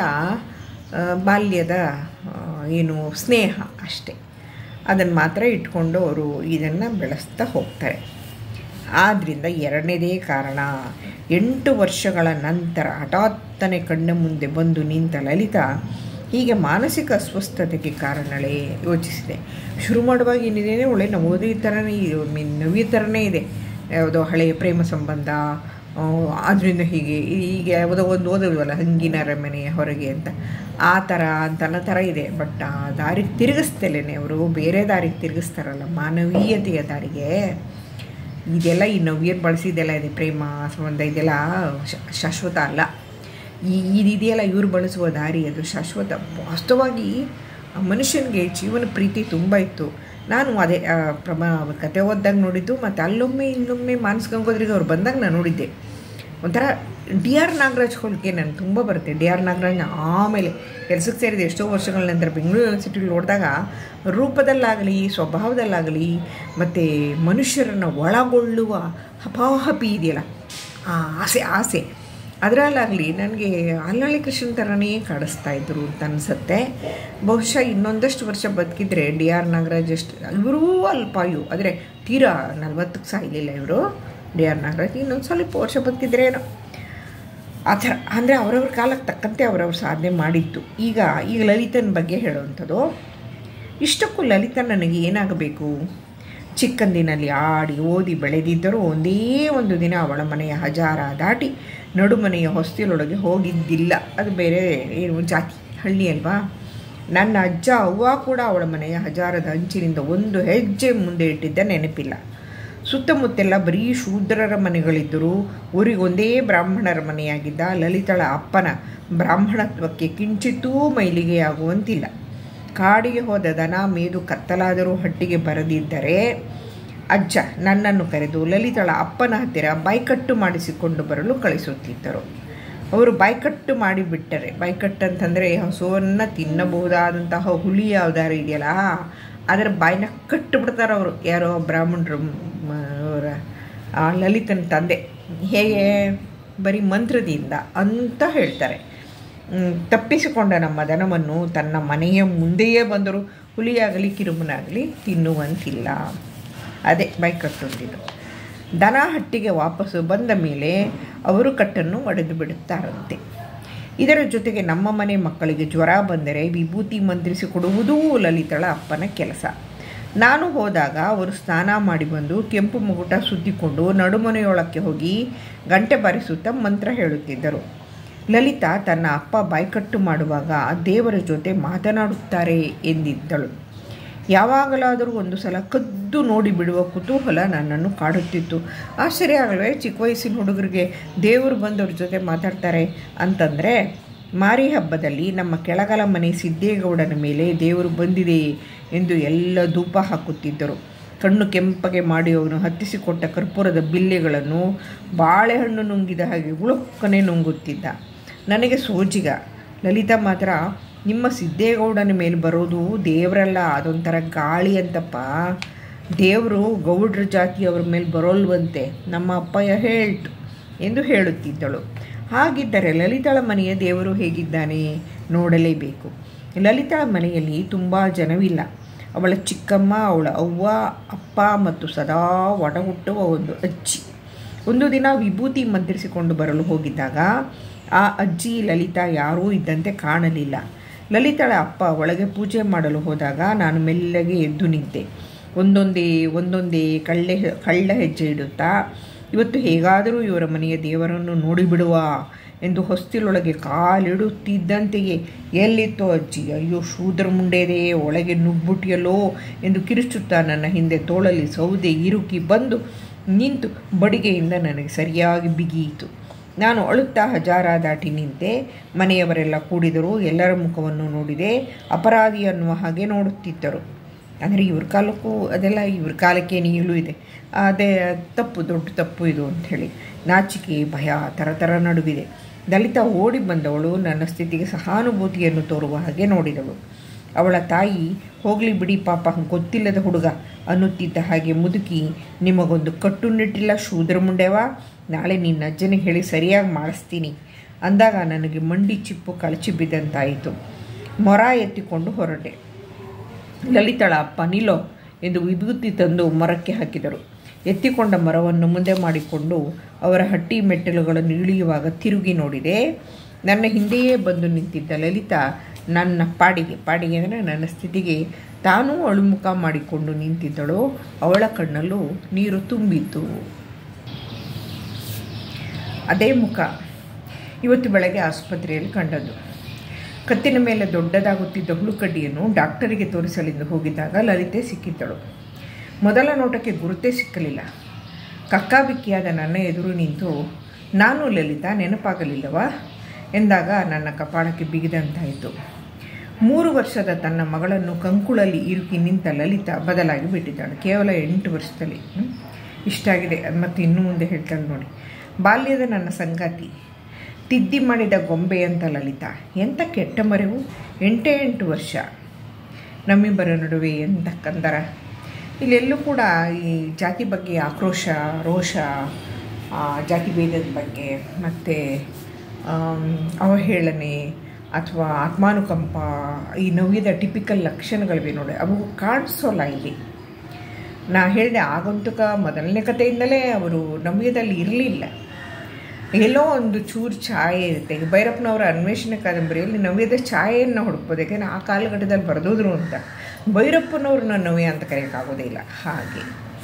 ಬಾಲ್ಯದ ಏನು ಸ್ನೇಹ ಅಷ್ಟೇ ಅದನ್ನು ಮಾತ್ರ ಇಟ್ಕೊಂಡು ಅವರು ಇದನ್ನು ಬೆಳೆಸ್ತಾ ಹೋಗ್ತಾರೆ ಆದ್ದರಿಂದ ಎರಡನೇದೇ ಕಾರಣ ಎಂಟು ವರ್ಷಗಳ ನಂತರ ಹಠಾತ್ತನೆ ಕಣ್ಣ ಮುಂದೆ ಬಂದು ನಿಂತ ಲಲಿತಾ ಹೀಗೆ ಮಾನಸಿಕ ಅಸ್ವಸ್ಥತೆಗೆ ಕಾರಣಗಳೇ ಯೋಚಿಸಿದೆ ಶುರು ಮಾಡುವಾಗ ಏನಿದೆ ಒಳ್ಳೆ ನವೋದಯ ಥರನೇ ನವ್ಯ ಥರನೇ ಇದೆ ಯಾವುದೋ ಹಳೆಯ ಪ್ರೇಮ ಸಂಬಂಧ ಅದರಿಂದ ಹೀಗೆ ಈಗ ಯಾವುದೋ ಒಂದು ಓದಲ್ವಲ್ಲ ಹಂಗಿನ ಅರಮನೆಯ ಹೊರಗೆ ಅಂತ ಆ ಥರ ಅಂತ ಅನ್ನೋ ಥರ ಇದೆ ಬಟ್ ಆ ದಾರಿಗೆ ತಿರುಗಿಸ್ತಲೇನೆ ಅವರು ಬೇರೆ ದಾರಿಗೆ ತಿರುಗಿಸ್ತಾರಲ್ಲ ಮಾನವೀಯತೆಯ ದಾರಿಗೆ ಇದೆಲ್ಲ ಈ ನವ್ಯರು ಬಳಸಿದ್ದೆಲ್ಲ ಇದೆ ಪ್ರೇಮ ಸಂಬಂಧ ಇದೆಲ್ಲ ಶಾಶ್ವತ ಅಲ್ಲ ಈ ಇದೆಯಲ್ಲ ಇವರು ಬಳಸುವ ದಾರಿ ಅದು ಶಾಶ್ವತ ವಾಸ್ತವವಾಗಿ ಮನುಷ್ಯನಿಗೆ ಜೀವನ ಪ್ರೀತಿ ತುಂಬ ಇತ್ತು ನಾನು ಅದೇ ಪ್ರಮಾ ಕತೆ ಓದ್ದಾಗ ನೋಡಿದ್ದು ಮತ್ತು ಅಲ್ಲೊಮ್ಮೆ ಇಲ್ಲೊಮ್ಮೆ ಮಾನಸ ಗಂಗೋದ್ರಿಗೆ ಅವ್ರು ಬಂದಾಗ ನಾನು ನೋಡಿದ್ದೆ ಒಂಥರ ಡಿ ಆರ್ ನಾಗರಾಜ್ ಹೋಲಿಕೆ ನನಗೆ ತುಂಬ ಬರುತ್ತೆ ಡಿ ಆರ್ ನಾಗರಾಜ್ ಆಮೇಲೆ ಕೆಲಸಕ್ಕೆ ಸೇರಿದೆ ಎಷ್ಟೋ ವರ್ಷಗಳ ನಂತರ ಬೆಂಗಳೂರು ಯೂನಿವರ್ಸಿಟಿಲಿ ನೋಡಿದಾಗ ರೂಪದಲ್ಲಾಗಲಿ ಸ್ವಭಾವದಲ್ಲಾಗಲಿ ಮತ್ತು ಮನುಷ್ಯರನ್ನು ಒಳಗೊಳ್ಳುವ ಹಪಾಹಪಿ ಇದೆಯಲ್ಲ ಆ ಆಸೆ ಆಸೆ ಅದರಲ್ಲಾಗಲಿ ನನಗೆ ಅಲ್ಲಳ್ಳಿ ಕೃಷ್ಣನ್ ಥರನೇ ಕಾಡಿಸ್ತಾ ಇದ್ರು ಅಂತ ಅನಿಸುತ್ತೆ ಬಹುಶಃ ಇನ್ನೊಂದಷ್ಟು ವರ್ಷ ಬದುಕಿದ್ರೆ ಡಿ ಆರ್ ನಾಗರಾಜ್ ಅಷ್ಟು ಇವರೂ ಅಲ್ಪಾಯು ಆದರೆ ತೀರಾ ನಲ್ವತ್ತಕ್ಕೆ ಸಾಯಲಿಲ್ಲ ಇವರು ಡಿ ಆರ್ ನಾಗರಾಜ್ ಇನ್ನೊಂದು ಸ್ವಲ್ಪ ವರ್ಷ ಬದುಕಿದ್ರೇನೋ ಆ ಥರ ಅಂದರೆ ಅವರವ್ರ ಕಾಲಕ್ಕೆ ತಕ್ಕಂತೆ ಅವರವ್ರ ಸಾಧನೆ ಮಾಡಿತ್ತು ಈಗ ಈಗ ಲಲಿತನ ಬಗ್ಗೆ ಹೇಳುವಂಥದ್ದು ಇಷ್ಟಕ್ಕೂ ಲಲಿತ ನನಗೆ ಏನಾಗಬೇಕು ಚಿಕ್ಕಂದಿನಲ್ಲಿ ಆಡಿ ಓದಿ ಬೆಳೆದಿದ್ದರೂ ಒಂದೇ ಒಂದು ದಿನ ಅವಳ ಮನೆಯ ಹಜಾರ ದಾಟಿ ನಡುಮನೆಯ ಹೊಸ್ತಿಲೊಳಗೆ ಹೋಗಿದ್ದಿಲ್ಲ ಅದು ಬೇರೆ ಏನು ಜಾತಿ ಹಳ್ಳಿ ಅಲ್ವಾ ನನ್ನ ಅಜ್ಜ ಅವ್ವ ಕೂಡ ಅವಳ ಮನೆಯ ಹಜಾರದ ಅಂಚಿನಿಂದ ಒಂದು ಹೆಜ್ಜೆ ಮುಂದೆ ಇಟ್ಟಿದ್ದ ನೆನಪಿಲ್ಲ ಸುತ್ತಮುತ್ತೆಲ್ಲ ಬರೀ ಶೂದ್ರರ ಮನೆಗಳಿದ್ದರೂ ಊರಿಗೊಂದೇ ಬ್ರಾಹ್ಮಣರ ಮನೆಯಾಗಿದ್ದ ಲಲಿತಳ ಅಪ್ಪನ ಬ್ರಾಹ್ಮಣತ್ವಕ್ಕೆ ಕಿಂಚಿತ್ತೂ ಮೈಲಿಗೆಯಾಗುವಂತಿಲ್ಲ ಕಾಡಿಗೆ ಹೋದ ದನ ಮೇದು ಕತ್ತಲಾದರೂ ಹಟ್ಟಿಗೆ ಬರದಿದ್ದರೆ ಅಜ್ಜ ನನ್ನನ್ನು ಕರೆದು ಲಲಿತಳ ಅಪ್ಪನ ಹತ್ತಿರ ಬಾಯ್ಕಟ್ಟು ಮಾಡಿಸಿಕೊಂಡು ಬರಲು ಕಳಿಸುತ್ತಿದ್ದರು ಅವರು ಬಾಯ್ಕಟ್ಟು ಮಾಡಿಬಿಟ್ಟರೆ ಬಾಯ್ಕಟ್ಟು ಅಂತಂದರೆ ಹಸುವನ್ನು ತಿನ್ನಬಹುದಾದಂತಹ ಹುಲಿ ಯಾವ್ದಾರು ಇದೆಯಲ್ಲ ಅದರ ಬಾಯಿನ ಕಟ್ಟಿಬಿಡ್ತಾರೆ ಅವರು ಯಾರೋ ಬ್ರಾಹ್ಮಣರು ಅವರ ಲಲಿತನ ತಂದೆ ಹೇಗೆ ಬರೀ ಮಂತ್ರದಿಂದ ಅಂತ ಹೇಳ್ತಾರೆ ತಪ್ಪಿಸಿಕೊಂಡ ನಮ್ಮ ದನವನ್ನು ತನ್ನ ಮನೆಯ ಮುಂದೆಯೇ ಬಂದರೂ ಹುಲಿಯಾಗಲಿ ಕಿರುಬನಾಗಲಿ ತಿನ್ನುವಂತಿಲ್ಲ ಅದೇ ಬೈಕಟ್ಟೊಂದಿದ್ದು ದನ ಹಟ್ಟಿಗೆ ವಾಪಸ್ಸು ಬಂದ ಮೇಲೆ ಅವರು ಕಟ್ಟನ್ನು ಒಡೆದು ಬಿಡುತ್ತಾರಂತೆ ಇದರ ಜೊತೆಗೆ ನಮ್ಮ ಮನೆ ಮಕ್ಕಳಿಗೆ ಜ್ವರ ಬಂದರೆ ವಿಭೂತಿ ಮಂತ್ರಿಸಿ ಕೊಡುವುದೂ ಲಲಿತಳ ಅಪ್ಪನ ಕೆಲಸ ನಾನು ಹೋದಾಗ ಅವರು ಸ್ನಾನ ಮಾಡಿ ಬಂದು ಕೆಂಪು ಮುಗುಟ ಸುತ್ತಿಕೊಂಡು ನಡುಮನೆಯೊಳಕ್ಕೆ ಹೋಗಿ ಗಂಟೆ ಬಾರಿಸುತ್ತಾ ಮಂತ್ರ ಹೇಳುತ್ತಿದ್ದರು ಲಲಿತಾ ತನ್ನ ಅಪ್ಪ ಬಾಯ್ಕಟ್ಟು ಮಾಡುವಾಗ ದೇವರ ಜೊತೆ ಮಾತನಾಡುತ್ತಾರೆ ಎಂದಿದ್ದಳು ಯಾವಾಗಲಾದರೂ ಒಂದು ಸಲ ಕದ್ದು ನೋಡಿ ಬಿಡುವ ಕುತೂಹಲ ನನ್ನನ್ನು ಕಾಡುತ್ತಿತ್ತು ಆಶ್ಚರ್ಯ ಆಗಲ್ವೇ ಚಿಕ್ಕ ವಯಸ್ಸಿನ ಹುಡುಗರಿಗೆ ದೇವರು ಬಂದವ್ರ ಜೊತೆ ಮಾತಾಡ್ತಾರೆ ಅಂತಂದರೆ ಮಾರಿ ಹಬ್ಬದಲ್ಲಿ ನಮ್ಮ ಕೆಳಗಲ ಮನೆ ಸಿದ್ದೇಗೌಡನ ಮೇಲೆ ದೇವರು ಬಂದಿದೆ ಎಂದು ಎಲ್ಲ ಧೂಪ ಹಾಕುತ್ತಿದ್ದರು ಕಣ್ಣು ಕೆಂಪಗೆ ಮಾಡಿ ಅವನು ಹತ್ತಿಸಿಕೊಟ್ಟ ಕರ್ಪೂರದ ಬಿಲ್ಲೆಗಳನ್ನು ಬಾಳೆಹಣ್ಣು ನುಂಗಿದ ಹಾಗೆ ಉಳುಕ್ಕನೆ ನುಂಗುತ್ತಿದ್ದ ನನಗೆ ಸೋಜಿಗ ಲಲಿತಾ ಮಾತ್ರ ನಿಮ್ಮ ಸಿದ್ದೇಗೌಡನ ಮೇಲೆ ಬರೋದು ದೇವರಲ್ಲ ಅದೊಂಥರ ಗಾಳಿ ಅಂತಪ್ಪ ದೇವರು ಗೌಡ್ರ ಜಾತಿಯವ್ರ ಮೇಲೆ ಬರೋಲ್ವಂತೆ ನಮ್ಮ ಅಪ್ಪಯ್ಯ ಹೇಳ್ತು ಎಂದು ಹೇಳುತ್ತಿದ್ದಳು ಹಾಗಿದ್ದರೆ ಲಲಿತಾಳ ಮನೆಯ ದೇವರು ಹೇಗಿದ್ದಾನೆ ನೋಡಲೇಬೇಕು ಲಲಿತಾಳ ಮನೆಯಲ್ಲಿ ತುಂಬ ಜನವಿಲ್ಲ ಅವಳ ಚಿಕ್ಕಮ್ಮ ಅವಳ ಅವ್ವ ಅಪ್ಪ ಮತ್ತು ಸದಾ ಒಡಹುಟ್ಟುವ ಒಂದು ಅಜ್ಜಿ ಒಂದು ದಿನ ವಿಭೂತಿ ಮಂತ್ರಿಸಿಕೊಂಡು ಬರಲು ಹೋಗಿದ್ದಾಗ ಆ ಅಜ್ಜಿ ಲಲಿತಾ ಯಾರೂ ಇದ್ದಂತೆ ಕಾಣಲಿಲ್ಲ ಲಲಿತಾಳ ಅಪ್ಪ ಒಳಗೆ ಪೂಜೆ ಮಾಡಲು ಹೋದಾಗ ನಾನು ಮೆಲ್ಲಗೆ ಎದ್ದು ನಿಂತೆ ಒಂದೊಂದೇ ಒಂದೊಂದೇ ಕಳ್ಳೆ ಕಳ್ಳ ಹೆಜ್ಜೆ ಇಡುತ್ತಾ ಇವತ್ತು ಹೇಗಾದರೂ ಇವರ ಮನೆಯ ದೇವರನ್ನು ನೋಡಿಬಿಡುವ ಎಂದು ಹೊಸ್ತಿಲೊಳಗೆ ಕಾಲಿಡುತ್ತಿದ್ದಂತೆಯೇ ಎಲ್ಲಿತ್ತೋ ಅಜ್ಜಿ ಅಯ್ಯೋ ಶೂದ್ರ ಮುಂಡೇದೆ ಒಳಗೆ ನುಗ್ಬುಟ್ಟಿಯಲ್ಲೋ ಎಂದು ಕಿರುಚುತ್ತಾ ನನ್ನ ಹಿಂದೆ ತೋಳಲ್ಲಿ ಸೌದೆ ಇರುಕಿ ಬಂದು ನಿಂತು ಬಡಿಗೆಯಿಂದ ನನಗೆ ಸರಿಯಾಗಿ ಬಿಗಿಯಿತು ನಾನು ಅಳುತ್ತಾ ಹಜಾರ ದಾಟಿ ನಿಂತೆ ಮನೆಯವರೆಲ್ಲ ಕೂಡಿದರು ಎಲ್ಲರ ಮುಖವನ್ನು ನೋಡಿದೆ ಅಪರಾಧಿ ಅನ್ನುವ ಹಾಗೆ ನೋಡುತ್ತಿದ್ದರು ಅಂದರೆ ಇವ್ರ ಕಾಲಕ್ಕೂ ಅದೆಲ್ಲ ಇವ್ರ ಕಾಲಕ್ಕೆ ನೀಲು ಇದೆ ಅದೇ ತಪ್ಪು ದೊಡ್ಡ ತಪ್ಪು ಇದು ಅಂಥೇಳಿ ನಾಚಿಕೆ ಭಯ ಥರ ಥರ ನಡುವಿದೆ ದಲಿತ ಓಡಿ ಬಂದವಳು ನನ್ನ ಸ್ಥಿತಿಗೆ ಸಹಾನುಭೂತಿಯನ್ನು ತೋರುವ ಹಾಗೆ ನೋಡಿದಳು ಅವಳ ತಾಯಿ ಹೋಗಲಿ ಬಿಡಿ ಪಾಪ ಗೊತ್ತಿಲ್ಲದ ಹುಡುಗ ಅನ್ನುತ್ತಿದ್ದ ಹಾಗೆ ಮುದುಕಿ ನಿಮಗೊಂದು ಕಟ್ಟುನಿಟ್ಟಿಲ್ಲ ಶೂದ್ರ ಮುಂಡೆವ ನಾಳೆ ನಿನ್ನ ಅಜ್ಜನಿಗೆ ಹೇಳಿ ಸರಿಯಾಗಿ ಮಾಡಿಸ್ತೀನಿ ಅಂದಾಗ ನನಗೆ ಮಂಡಿ ಚಿಪ್ಪು ಕಳಚಿ ಬಿದ್ದಂತಾಯಿತು ಮೊರ ಎತ್ತಿಕೊಂಡು ಹೊರಟೆ ಲಲಿತಳ ಅಪ್ಪ ನಿಲ್ಲೋ ಎಂದು ವಿಭೂತಿ ತಂದು ಮರಕ್ಕೆ ಹಾಕಿದರು ಎತ್ತಿಕೊಂಡ ಮರವನ್ನು ಮುಂದೆ ಮಾಡಿಕೊಂಡು ಅವರ ಹಟ್ಟಿ ಮೆಟ್ಟಿಲುಗಳನ್ನು ಇಳಿಯುವಾಗ ತಿರುಗಿ ನೋಡಿದೆ ನನ್ನ ಹಿಂದೆಯೇ ಬಂದು ನಿಂತಿದ್ದ ಲಲಿತಾ ನನ್ನ ಪಾಡಿಗೆ ಪಾಡಿಗೆ ಅಂದರೆ ನನ್ನ ಸ್ಥಿತಿಗೆ ತಾನೂ ಅಳುಮುಖ ಮಾಡಿಕೊಂಡು ನಿಂತಿದ್ದಳು ಅವಳ ಕಣ್ಣಲ್ಲೂ ನೀರು ತುಂಬಿತ್ತು ಅದೇ ಮುಖ ಇವತ್ತು ಬೆಳಗ್ಗೆ ಆಸ್ಪತ್ರೆಯಲ್ಲಿ ಕಂಡದ್ದು ಕತ್ತಿನ ಮೇಲೆ ದೊಡ್ಡದಾಗುತ್ತಿದ್ದ ಹುಳುಕಡ್ಡಿಯನ್ನು ಡಾಕ್ಟರಿಗೆ ತೋರಿಸಲೆಂದು ಹೋಗಿದ್ದಾಗ ಲಲಿತೆ ಸಿಕ್ಕಿದ್ದಳು ಮೊದಲ ನೋಟಕ್ಕೆ ಗುರುತೇ ಸಿಕ್ಕಲಿಲ್ಲ ಕಕ್ಕಾಬಿಕ್ಕಿಯಾದ ನನ್ನ ಎದುರು ನಿಂತು ನಾನು ಲಲಿತಾ ನೆನಪಾಗಲಿಲ್ಲವಾ ಎಂದಾಗ ನನ್ನ ಕಪಾಳಕ್ಕೆ ಬಿಗಿದಂತಾಯಿತು ಮೂರು ವರ್ಷದ ತನ್ನ ಮಗಳನ್ನು ಕಂಕುಳಲ್ಲಿ ಇರುಕಿ ನಿಂತ ಲಲಿತಾ ಬದಲಾಗಿ ಬಿಟ್ಟಿದ್ದಾಳೆ ಕೇವಲ ಎಂಟು ವರ್ಷದಲ್ಲಿ ಇಷ್ಟಾಗಿದೆ ಅದು ಮತ್ತು ಇನ್ನು ಮುಂದೆ ಹೇಳ್ತಾಳೆ ನೋಡಿ ಬಾಲ್ಯದ ನನ್ನ ಸಂಗಾತಿ ತಿದ್ದಿ ಮಾಡಿದ ಗೊಂಬೆ ಅಂತ ಲಲಿತಾ ಎಂಥ ಕೆಟ್ಟ ಮರೆವು ಎಂಟೇ ಎಂಟು ವರ್ಷ ನಮ್ಮಿಬ್ಬರ ನಡುವೆ ಎಂಥ ಕಂದರ ಇಲ್ಲೆಲ್ಲೂ ಕೂಡ ಈ ಜಾತಿ ಬಗ್ಗೆ ಆಕ್ರೋಶ ರೋಷ ಜಾತಿ ಭೇದದ ಬಗ್ಗೆ ಮತ್ತು ಅವಹೇಳನೆ ಅಥವಾ ಆತ್ಮಾನುಕಂಪ ಈ ನವ್ಯದ ಟಿಪಿಕಲ್ ಲಕ್ಷಣಗಳಿವೆ ನೋಡಿ ಅವು ಕಾಣಿಸೋಲ್ಲ ಇಲ್ಲಿ ನಾ ಹೇಳಿದೆ ಆಗಂತುಕ ಮೊದಲನೇ ಕಥೆಯಿಂದಲೇ ಅವರು ನವ್ಯದಲ್ಲಿ ಇರಲಿಲ್ಲ ಎಲ್ಲೋ ಒಂದು ಚೂರು ಛಾಯೆ ಇರುತ್ತೆ ಈಗ ಭೈರಪ್ಪನವರ ಅನ್ವೇಷಣೆ ಕಾದಂಬರಿಯಲ್ಲಿ ನವ್ಯದ ಛಾಯೆಯನ್ನು ಹುಡುಕ್ಬೋದು ಯಾಕೆಂದರೆ ಆ ಕಾಲಘಟ್ಟದಲ್ಲಿ ಬರೆದೋದ್ರು ಅಂತ ಭೈರಪ್ಪನವ್ರನ್ನ ನವ್ಯ ಅಂತ ಕರೆಯೋಕ್ಕಾಗೋದೇ ಇಲ್ಲ ಹಾಗೆ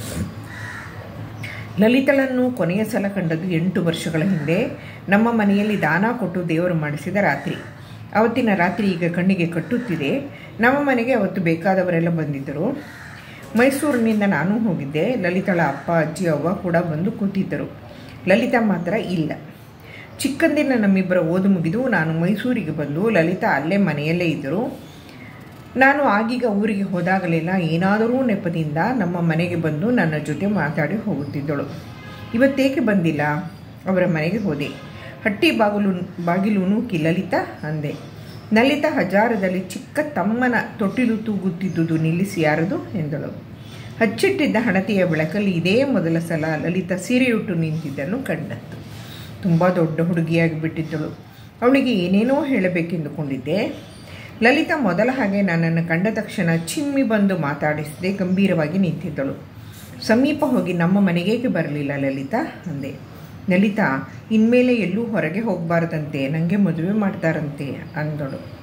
ಲಲಿತಳನ್ನು ಕೊನೆಯ ಸಲ ಕಂಡದ್ದು ಎಂಟು ವರ್ಷಗಳ ಹಿಂದೆ ನಮ್ಮ ಮನೆಯಲ್ಲಿ ದಾನ ಕೊಟ್ಟು ದೇವರು ಮಾಡಿಸಿದ ರಾತ್ರಿ ಅವತ್ತಿನ ರಾತ್ರಿ ಈಗ ಕಣ್ಣಿಗೆ ಕಟ್ಟುತ್ತಿದೆ ನಮ್ಮ ಮನೆಗೆ ಅವತ್ತು ಬೇಕಾದವರೆಲ್ಲ ಬಂದಿದ್ದರು ಮೈಸೂರಿನಿಂದ ನಾನು ಹೋಗಿದ್ದೆ ಲಲಿತಳ ಅಪ್ಪ ಅಜ್ಜಿ ಅವ್ವ ಕೂಡ ಬಂದು ಕೂತಿದ್ದರು ಲಲಿತಾ ಮಾತ್ರ ಇಲ್ಲ ಚಿಕ್ಕಂದಿನ ನಮ್ಮಿಬ್ಬರ ಓದು ಮುಗಿದು ನಾನು ಮೈಸೂರಿಗೆ ಬಂದು ಲಲಿತಾ ಅಲ್ಲೇ ಮನೆಯಲ್ಲೇ ಇದ್ದರು ನಾನು ಆಗೀಗ ಊರಿಗೆ ಹೋದಾಗಲೆಲ್ಲ ಏನಾದರೂ ನೆಪದಿಂದ ನಮ್ಮ ಮನೆಗೆ ಬಂದು ನನ್ನ ಜೊತೆ ಮಾತಾಡಿ ಹೋಗುತ್ತಿದ್ದಳು ಇವತ್ತೇಕೆ ಬಂದಿಲ್ಲ ಅವರ ಮನೆಗೆ ಹೋದೆ ಹಟ್ಟಿ ಬಾಗಿಲು ಬಾಗಿಲು ನೂಕಿ ಲಲಿತಾ ಅಂದೆ ಲಲಿತಾ ಹಜಾರದಲ್ಲಿ ಚಿಕ್ಕ ತಮ್ಮನ ತೊಟ್ಟಿಲು ತೂಗುತ್ತಿದ್ದುದು ನಿಲ್ಲಿಸಿ ಯಾರದು ಎಂದಳು ಹಚ್ಚಿಟ್ಟಿದ್ದ ಹಣತೆಯ ಬೆಳಕಲ್ಲಿ ಇದೇ ಮೊದಲ ಸಲ ಲಲಿತಾ ಸೀರೆಯುಟ್ಟು ನಿಂತಿದ್ದನ್ನು ಕಂಡದ್ದು ತುಂಬ ದೊಡ್ಡ ಹುಡುಗಿಯಾಗಿ ಬಿಟ್ಟಿದ್ದಳು ಅವಳಿಗೆ ಏನೇನೋ ಹೇಳಬೇಕೆಂದುಕೊಂಡಿದ್ದೆ ಲಲಿತಾ ಮೊದಲ ಹಾಗೆ ನನ್ನನ್ನು ಕಂಡ ತಕ್ಷಣ ಚಿಮ್ಮಿ ಬಂದು ಮಾತಾಡಿಸದೆ ಗಂಭೀರವಾಗಿ ನಿಂತಿದ್ದಳು ಸಮೀಪ ಹೋಗಿ ನಮ್ಮ ಮನೆಗೇಕೆ ಬರಲಿಲ್ಲ ಲಲಿತಾ ಅಂದೆ ಲಲಿತಾ ಇನ್ಮೇಲೆ ಎಲ್ಲೂ ಹೊರಗೆ ಹೋಗಬಾರ್ದಂತೆ ನನಗೆ ಮದುವೆ ಮಾಡ್ತಾರಂತೆ ಅಂದಳು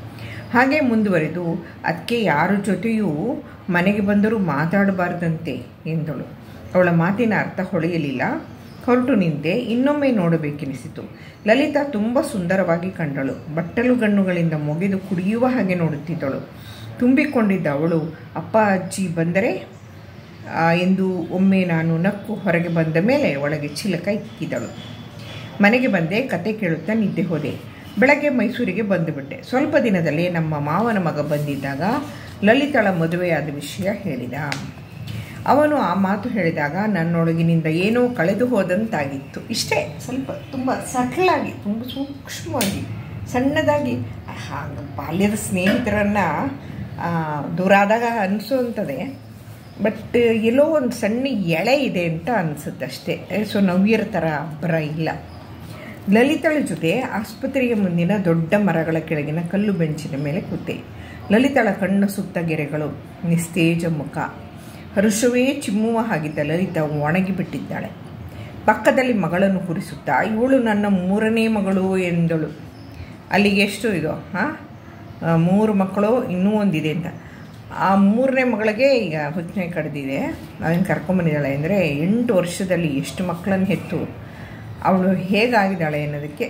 ಹಾಗೆ ಮುಂದುವರೆದು ಅದಕ್ಕೆ ಯಾರ ಜೊತೆಯೂ ಮನೆಗೆ ಬಂದರೂ ಮಾತಾಡಬಾರ್ದಂತೆ ಎಂದಳು ಅವಳ ಮಾತಿನ ಅರ್ಥ ಹೊಳೆಯಲಿಲ್ಲ ಹೊರಟು ನಿಂತೆ ಇನ್ನೊಮ್ಮೆ ನೋಡಬೇಕೆನಿಸಿತು ಲಲಿತಾ ತುಂಬ ಸುಂದರವಾಗಿ ಕಂಡಳು ಬಟ್ಟಲು ಗಣ್ಣುಗಳಿಂದ ಮೊಗೆದು ಕುಡಿಯುವ ಹಾಗೆ ನೋಡುತ್ತಿದ್ದಳು ತುಂಬಿಕೊಂಡಿದ್ದ ಅವಳು ಅಪ್ಪ ಅಜ್ಜಿ ಬಂದರೆ ಆ, ಎಂದು ಒಮ್ಮೆ ನಾನು ನಕ್ಕು ಹೊರಗೆ ಬಂದ ಮೇಲೆ ಒಳಗೆ ಚಿಲಕ ಇಕ್ಕಿದಳು ಮನೆಗೆ ಬಂದೆ ಕತೆ ಕೇಳುತ್ತಾ ನಿದ್ದೆ ಹೋದೆ ಬೆಳಗ್ಗೆ ಮೈಸೂರಿಗೆ ಬಂದುಬಿಟ್ಟೆ ಸ್ವಲ್ಪ ದಿನದಲ್ಲಿ ನಮ್ಮ ಮಾವನ ಮಗ ಬಂದಿದ್ದಾಗ ಲಲಿತಳ ಮದುವೆಯಾದ ವಿಷಯ ಹೇಳಿದ ಅವನು ಆ ಮಾತು ಹೇಳಿದಾಗ ನನ್ನೊಳಗಿನಿಂದ ಏನೋ ಕಳೆದು ಹೋದಂತಾಗಿತ್ತು ಇಷ್ಟೇ ಸ್ವಲ್ಪ ತುಂಬ ಸಟಲಾಗಿ ತುಂಬ ಸೂಕ್ಷ್ಮವಾಗಿ ಸಣ್ಣದಾಗಿ ಹಾಗೆ ಬಾಲ್ಯದ ಸ್ನೇಹಿತರನ್ನು ದೂರ ಆದಾಗ ಅನಿಸುವಂಥದ್ದೇ ಬಟ್ ಎಲ್ಲೋ ಒಂದು ಸಣ್ಣ ಎಳೆ ಇದೆ ಅಂತ ಅನಿಸುತ್ತೆ ಅಷ್ಟೇ ಸೊ ನವ್ಯರ ಥರ ಅಬ್ಬರ ಇಲ್ಲ ಲಲಿತಳ ಜೊತೆ ಆಸ್ಪತ್ರೆಯ ಮುಂದಿನ ದೊಡ್ಡ ಮರಗಳ ಕೆಳಗಿನ ಕಲ್ಲು ಬೆಂಚಿನ ಮೇಲೆ ಕೂತೆ ಲಲಿತಳ ಕಣ್ಣ ಸುತ್ತ ಗೆರೆಗಳು ನಿಸ್ತೇಜ ಮುಖ ಹರುಷವೇ ಚಿಮ್ಮುವ ಹಾಗಿದ್ದ ಲಲಿತ ಒಣಗಿ ಬಿಟ್ಟಿದ್ದಾಳೆ ಪಕ್ಕದಲ್ಲಿ ಮಗಳನ್ನು ಕುರಿಸುತ್ತಾ ಇವಳು ನನ್ನ ಮೂರನೇ ಮಗಳು ಎಂದಳು ಅಲ್ಲಿಗೆ ಎಷ್ಟು ಇದು ಹಾಂ ಮೂರು ಮಕ್ಕಳು ಇನ್ನೂ ಒಂದಿದೆ ಅಂತ ಆ ಮೂರನೇ ಮಗಳಿಗೆ ಈಗ ಹುಚ್ಚನೆ ಕಡ್ದಿದೆ ಅದನ್ನು ಕರ್ಕೊಂಬಂದಿದ್ದಾಳೆ ಅಂದರೆ ಎಂಟು ವರ್ಷದಲ್ಲಿ ಎಷ್ಟು ಮಕ್ಕಳನ್ನು ಹೆತ್ತು ಅವಳು ಹೇಗಾಗಿದ್ದಾಳೆ ಅನ್ನೋದಕ್ಕೆ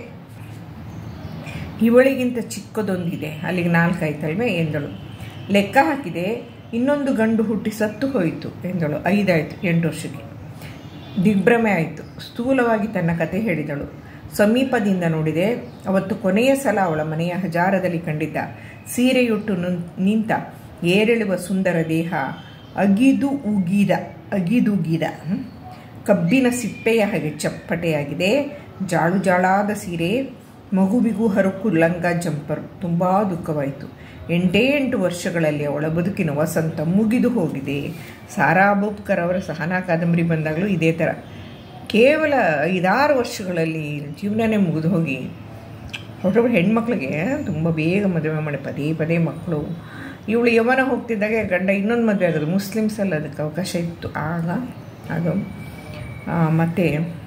ಇವಳಿಗಿಂತ ಚಿಕ್ಕದೊಂದಿದೆ ಅಲ್ಲಿಗೆ ನಾಲ್ಕಾಯ್ತಲ್ವೇ ಎಂದಳು ಲೆಕ್ಕ ಹಾಕಿದೆ ಇನ್ನೊಂದು ಗಂಡು ಹುಟ್ಟಿ ಸತ್ತು ಹೋಯಿತು ಎಂದಳು ಐದಾಯಿತು ಎಂಟು ವರ್ಷಕ್ಕೆ ದಿಗ್ಭ್ರಮೆ ಆಯಿತು ಸ್ಥೂಲವಾಗಿ ತನ್ನ ಕತೆ ಹೇಳಿದಳು ಸಮೀಪದಿಂದ ನೋಡಿದೆ ಅವತ್ತು ಕೊನೆಯ ಸಲ ಅವಳ ಮನೆಯ ಹಜಾರದಲ್ಲಿ ಕಂಡಿದ್ದ ಸೀರೆಯುಟ್ಟು ನುನ್- ನಿಂತ ಏರೆಳುವ ಸುಂದರ ದೇಹ ಅಗಿದು ಉಗಿದ ಅಗಿದುಗಿದ ಹ್ಮ್? ಕಬ್ಬಿನ ಸಿಪ್ಪೆಯ ಹಾಗೆ ಚಪ್ಪಟೆಯಾಗಿದೆ ಜಾಳು ಜಾಳಾದ ಸೀರೆ ಮಗುವಿಗೂ ಹರಕು ಲಂಗ ಜಂಪರ್ ತುಂಬ ದುಃಖವಾಯಿತು ಎಂಟೇ ಎಂಟು ವರ್ಷಗಳಲ್ಲಿ ಅವಳ ಬದುಕಿನ ವಸಂತ ಮುಗಿದು ಹೋಗಿದೆ ಸಾರಾ ಅಬೂಬ್ಕರ್ ಅವರ ಸಹನಾ ಕಾದಂಬರಿ ಬಂದಾಗಲೂ ಇದೇ ಥರ ಕೇವಲ ಐದಾರು ವರ್ಷಗಳಲ್ಲಿ ಜೀವನನೇ ಮುಗಿದು ಹೋಗಿ ಹೊರಟೊಬ್ಬರು ಹೆಣ್ಮಕ್ಳಿಗೆ ತುಂಬ ಬೇಗ ಮದುವೆ ಮಾಡಿ ಪದೇ ಪದೇ ಮಕ್ಕಳು ಇವಳು ಯವನ ಹೋಗ್ತಿದ್ದಾಗೆ ಗಂಡ ಇನ್ನೊಂದು ಮದುವೆ ಆಗೋದು ಮುಸ್ಲಿಮ್ಸಲ್ಲಿ ಅದಕ್ಕೆ ಅವಕಾಶ ಇತ್ತು ಆಗ ಅದು ಆ, ಮತ್ತು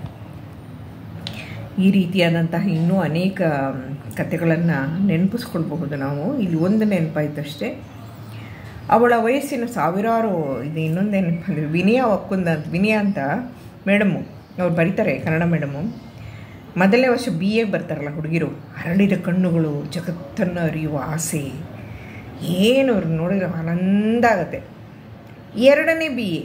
ಈ ರೀತಿಯಾದಂತಹ ಇನ್ನೂ ಅನೇಕ ಕಥೆಗಳನ್ನು ನೆನಪಿಸ್ಕೊಳ್ಬಹುದು ನಾವು ಇಲ್ಲಿ ಒಂದು ನೆನಪಾಯ್ತಷ್ಟೇ ಅವಳ ವಯಸ್ಸಿನ ಸಾವಿರಾರು ಇದು ಇನ್ನೊಂದು ನೆನಪಂದರೆ ವಿನಯ ಒಕ್ಕುಂದ ಅಂತ ವಿನಯ ಅಂತ ಮೇಡಮು ಅವ್ರು ಬರೀತಾರೆ ಕನ್ನಡ ಮೇಡಮು ಮೊದಲನೇ ವರ್ಷ ಬಿ ಎ ಬರ್ತಾರಲ್ಲ ಹುಡುಗಿರು ಹರಡಿದ ಕಣ್ಣುಗಳು ಜಗತ್ತನ್ನು ಅರಿಯುವ ಆಸೆ ಏನು ಅವ್ರು ನೋಡಿದ್ರೆ ಆನಂದ ಆಗುತ್ತೆ ಎರಡನೇ ಬಿ ಎ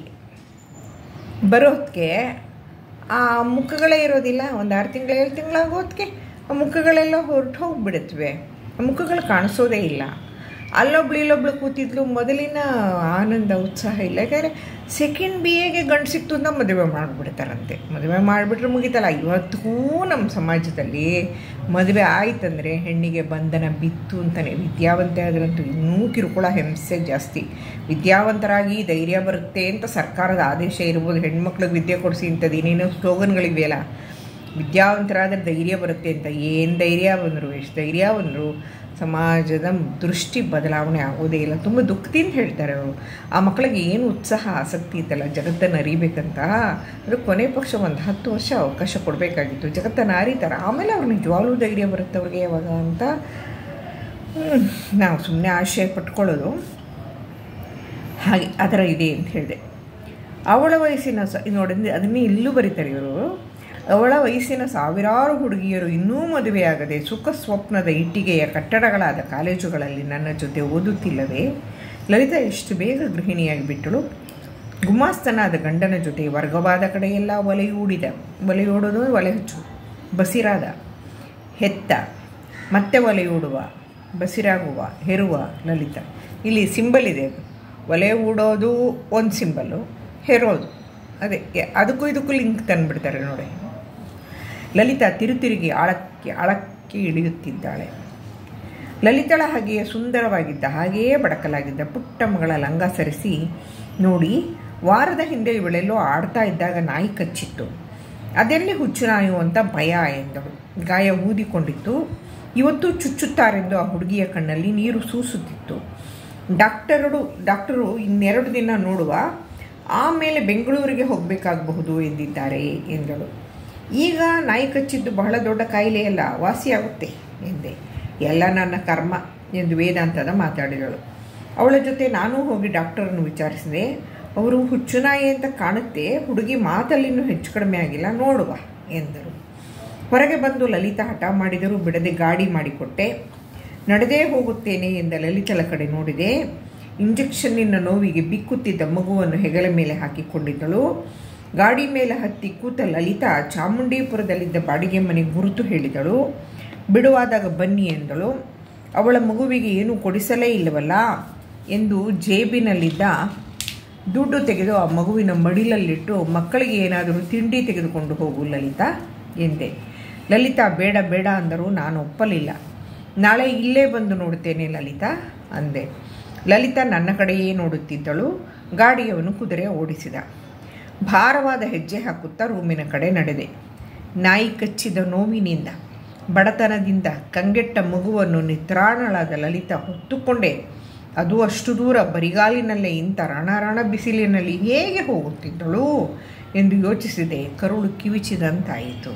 ಬರೋ ಹೊತ್ತಿಗೆ ಆ ಮುಖಗಳೇ ಇರೋದಿಲ್ಲ ಒಂದು ಆರು ತಿಂಗಳು ಏಳು ತಿಂಗಳಾಗೋದಕ್ಕೆ ಆ ಮುಖಗಳೆಲ್ಲ ಹೊರಟು ಹೋಗ್ಬಿಡುತ್ತವೆ ಆ ಮುಖಗಳು ಕಾಣಿಸೋದೇ ಇಲ್ಲ ಅಲ್ಲೊಬ್ಳು ಇಲ್ಲೊಬ್ಳು ಕೂತಿದ್ಲು ಮೊದಲಿನ ಆನಂದ ಉತ್ಸಾಹ ಇಲ್ಲ ಯಾಕಂದರೆ ಸೆಕೆಂಡ್ ಬಿ ಎಗೆ ಗಂಡು ಸಿಕ್ತು ಅಂತ ಮದುವೆ ಮಾಡಿಬಿಡ್ತಾರಂತೆ ಮದುವೆ ಮಾಡಿಬಿಟ್ರೆ ಮುಗಿತಲ್ಲ ಇವತ್ತಿಗೂ ನಮ್ಮ ಸಮಾಜದಲ್ಲಿ ಮದುವೆ ಆಯ್ತಂದರೆ ಹೆಣ್ಣಿಗೆ ಬಂಧನ ಬಿತ್ತು ಅಂತಲೇ ವಿದ್ಯಾವಂತೆ ಆದ್ರಂತೂ ಇನ್ನೂ ಕಿರುಕುಳ ಹಿಂಸೆ ಜಾಸ್ತಿ ವಿದ್ಯಾವಂತರಾಗಿ ಧೈರ್ಯ ಬರುತ್ತೆ ಅಂತ ಸರ್ಕಾರದ ಆದೇಶ ಇರ್ಬೋದು ಹೆಣ್ಮಕ್ಳಿಗೆ ವಿದ್ಯೆ ಕೊಡಿಸಿ ಇಂಥದ್ದು ಏನೇನೋ ಸ್ಲೋಗನ್ಗಳಿವೆಯಲ್ಲ ವಿದ್ಯಾವಂತರಾದರೆ ಧೈರ್ಯ ಬರುತ್ತೆ ಅಂತ ಏನು ಧೈರ್ಯ ಬಂದರು ಎಷ್ಟು ಧೈರ್ಯ ಬಂದರು ಸಮಾಜದ ದೃಷ್ಟಿ ಬದಲಾವಣೆ ಆಗೋದೇ ಇಲ್ಲ ತುಂಬ ದುಃಖದಿಂದ ಹೇಳ್ತಾರೆ ಅವರು ಆ ಮಕ್ಕಳಿಗೆ ಏನು ಉತ್ಸಾಹ ಆಸಕ್ತಿ ಇತ್ತಲ್ಲ ಜಗತ್ತನ್ನು ಅರಿಬೇಕಂತ ಅದು ಕೊನೆ ಪಕ್ಷ ಒಂದು ಹತ್ತು ವರ್ಷ ಅವಕಾಶ ಕೊಡಬೇಕಾಗಿತ್ತು ಜಗತ್ತನ್ನು ಅರಿತಾರೆ ಆಮೇಲೆ ಅವ್ರು ನಿಜವಾಗ್ಲೂ ಧೈರ್ಯ ಬರುತ್ತೆ ಅವ್ರಿಗೆ ಯಾವಾಗ ಅಂತ ಹ್ಮ್, ನಾವು ಸುಮ್ಮನೆ ಆಶಯ ಪಟ್ಕೊಳ್ಳೋದು ಹಾಗೆ ಆ ಥರ ಇದೆ ಅಂತ ಹೇಳಿದೆ ಅವಳ ವಯಸ್ಸಿನ ಸ ನೋಡಿ ಅದನ್ನೇ ಇಲ್ಲೂ ಬರೀತಾರೆ ಇವರು ಅವಳ ವಯಸ್ಸಿನ ಸಾವಿರಾರು ಹುಡುಗಿಯರು ಇನ್ನೂ ಮದುವೆಯಾಗದೆ ಸುಖ ಸ್ವಪ್ನದ ಇಟ್ಟಿಗೆಯ ಕಟ್ಟಡಗಳಾದ ಕಾಲೇಜುಗಳಲ್ಲಿ ನನ್ನ ಜೊತೆ ಓದುತ್ತಿಲ್ಲವೇ ಲಲಿತಾ ಎಷ್ಟು ಬೇಗ ಗೃಹಿಣಿಯಾಗಿ ಬಿಟ್ಟಳು ಗುಮಾಸ್ತನಾದ ಗಂಡನ ಜೊತೆ ವರ್ಗವಾದ ಕಡೆಯೆಲ್ಲ ಒಲೆಯೂಡಿದ ಒಲೆಯೂಡೋದು ಒಲೆ ಹಚ್ಚು ಬಸಿರಾದ ಹೆತ್ತ ಮತ್ತೆ ಒಲೆಯೂಡುವ ಬಸಿರಾಗುವ ಹೆರುವ ಲಲಿತ ಇಲ್ಲಿ ಸಿಂಬಲ್ ಇದೆ ಒಲೆ ಹೂಡೋದು ಒಂದು ಸಿಂಬಲ್ಲು ಹೆರೋದು ಅದೇ ಯ- ಅದಕ್ಕೂ ಇದಕ್ಕೂ ಲಿಂಕ್ ತಂದುಬಿಡ್ತಾರೆ ನೋಡಿ ಲಲಿತಾ ತಿರುತಿರುಗಿ ಆಳಕ್ಕೆ ಆಳಕ್ಕೆ ಇಳಿಯುತ್ತಿದ್ದಾಳೆ ಲಲಿತಳ ಹಾಗೆಯೇ ಸುಂದರವಾಗಿದ್ದ ಹಾಗೆಯೇ ಬಡಕಲಾಗಿದ್ದ ಪುಟ್ಟ ಮಗಳ ಲಂಗ ಸರಿಸಿ ನೋಡಿ ವಾರದ ಹಿಂದೆ ಇವಳೆಲ್ಲೋ ಆಡ್ತಾ ಇದ್ದಾಗ ನಾಯಿ ಕಚ್ಚಿತ್ತು ಅದೆಲ್ಲಿ ಹುಚ್ಚು ನಾಯು ಅಂತ ಭಯ ಎಂದಳು ಗಾಯ ಊದಿಕೊಂಡಿತ್ತು ಇವತ್ತು ಚುಚ್ಚುತ್ತಾರೆಂದು ಆ ಹುಡುಗಿಯ ಕಣ್ಣಲ್ಲಿ ನೀರು ಸೂಸುತ್ತಿತ್ತು ಡಾಕ್ಟರು ಡಾಕ್ಟರು ಇನ್ನೆರಡು ದಿನ ನೋಡುವ ಆಮೇಲೆ ಬೆಂಗಳೂರಿಗೆ ಹೋಗಬೇಕಾಗಬಹುದು ಎಂದಿದ್ದಾರೆ ಎಂದಳು ಈಗ ನಾಯಿ ಕಚ್ಚಿದ್ದು ಬಹಳ ದೊಡ್ಡ ಕಾಯಿಲೆಯಲ್ಲ ವಾಸಿಯಾಗುತ್ತೆ ಎಂದೆ ಎಲ್ಲ ನನ್ನ ಕರ್ಮ ಎಂದು ವೇದಾಂತದ ಮಾತಾಡಿದಳು ಅವಳ ಜೊತೆ ನಾನು ಹೋಗಿ ಡಾಕ್ಟರನ್ನು ವಿಚಾರಿಸಿದೆ ಅವರು ಹುಚ್ಚುನಾಯಿ ಅಂತ ಕಾಣುತ್ತೆ ಹುಡುಗಿ ಮಾತಲ್ಲಿನ್ನೂ ಹೆಚ್ಚು ಕಡಿಮೆ ಆಗಿಲ್ಲ ನೋಡುವ ಎಂದರು ಹೊರಗೆ ಬಂದು ಲಲಿತಾ ಹಠ ಮಾಡಿದರೂ ಬಿಡದೆ ಗಾಡಿ ಮಾಡಿಕೊಟ್ಟೆ ನಡೆದೇ ಹೋಗುತ್ತೇನೆ ಎಂದ ಲಲಿತಳ ಕಡೆ ನೋಡಿದೆ ಇಂಜೆಕ್ಷನ್ನಿನ ನೋವಿಗೆ ಬಿಕ್ಕುತ್ತಿದ್ದ ಮಗುವನ್ನು ಹೆಗಲ ಮೇಲೆ ಹಾಕಿಕೊಂಡಿದ್ದಳು ಗಾಡಿ ಮೇಲೆ ಹತ್ತಿ ಕೂತ ಲಲಿತಾ ಚಾಮುಂಡೀಪುರದಲ್ಲಿದ್ದ ಬಾಡಿಗೆ ಮನೆ ಗುರುತು ಹೇಳಿದಳು ಬಿಡುವಾದಾಗ ಬನ್ನಿ ಎಂದಳು ಅವಳ ಮಗುವಿಗೆ ಏನೂ ಕೊಡಿಸಲೇ ಇಲ್ಲವಲ್ಲ ಎಂದು ಜೇಬಿನಲ್ಲಿದ್ದ ದುಡ್ಡು ತೆಗೆದು ಆ ಮಗುವಿನ ಮಡಿಲಲ್ಲಿಟ್ಟು ಮಕ್ಕಳಿಗೆ ಏನಾದರೂ ತಿಂಡಿ ತೆಗೆದುಕೊಂಡು ಹೋಗು ಲಲಿತಾ ಎಂದೆ ಲಲಿತಾ ಬೇಡ ಬೇಡ ಅಂದರು ನಾನು ಒಪ್ಪಲಿಲ್ಲ ನಾಳೆ ಇಲ್ಲೇ ಬಂದು ನೋಡುತ್ತೇನೆ ಲಲಿತಾ ಅಂದೆ ಲಲಿತಾ ನನ್ನ ಕಡೆಯೇ ನೋಡುತ್ತಿದ್ದಳು ಗಾಡಿಯವನು ಕುದುರೆ ಓಡಿಸಿದ ಭಾರವಾದ ಹೆಜ್ಜೆ ಹಾಕುತ್ತಾ ರೂಮಿನ ಕಡೆ ನಡೆದೆ ನಾಯಿ ಕಚ್ಚಿದ ನೋವಿನಿಂದ ಬಡತನದಿಂದ ಕಂಗೆಟ್ಟ ಮಗುವನ್ನು ನಿತ್ರಾಣಳಾದ ಲಲಿತಾ ಹೊತ್ತುಕೊಂಡೇ ಅದು ಅಷ್ಟು ದೂರ ಬರಿಗಾಲಿನಲ್ಲೇ ಇಂಥ ರಣ ಬಿಸಿಲಿನಲ್ಲಿ ಹೇಗೆ ಹೋಗುತ್ತಿದ್ದಳು ಎಂದು ಯೋಚಿಸಿದೆ ಕರುಳು ಕಿವಿಚಿದಂತಾಯಿತು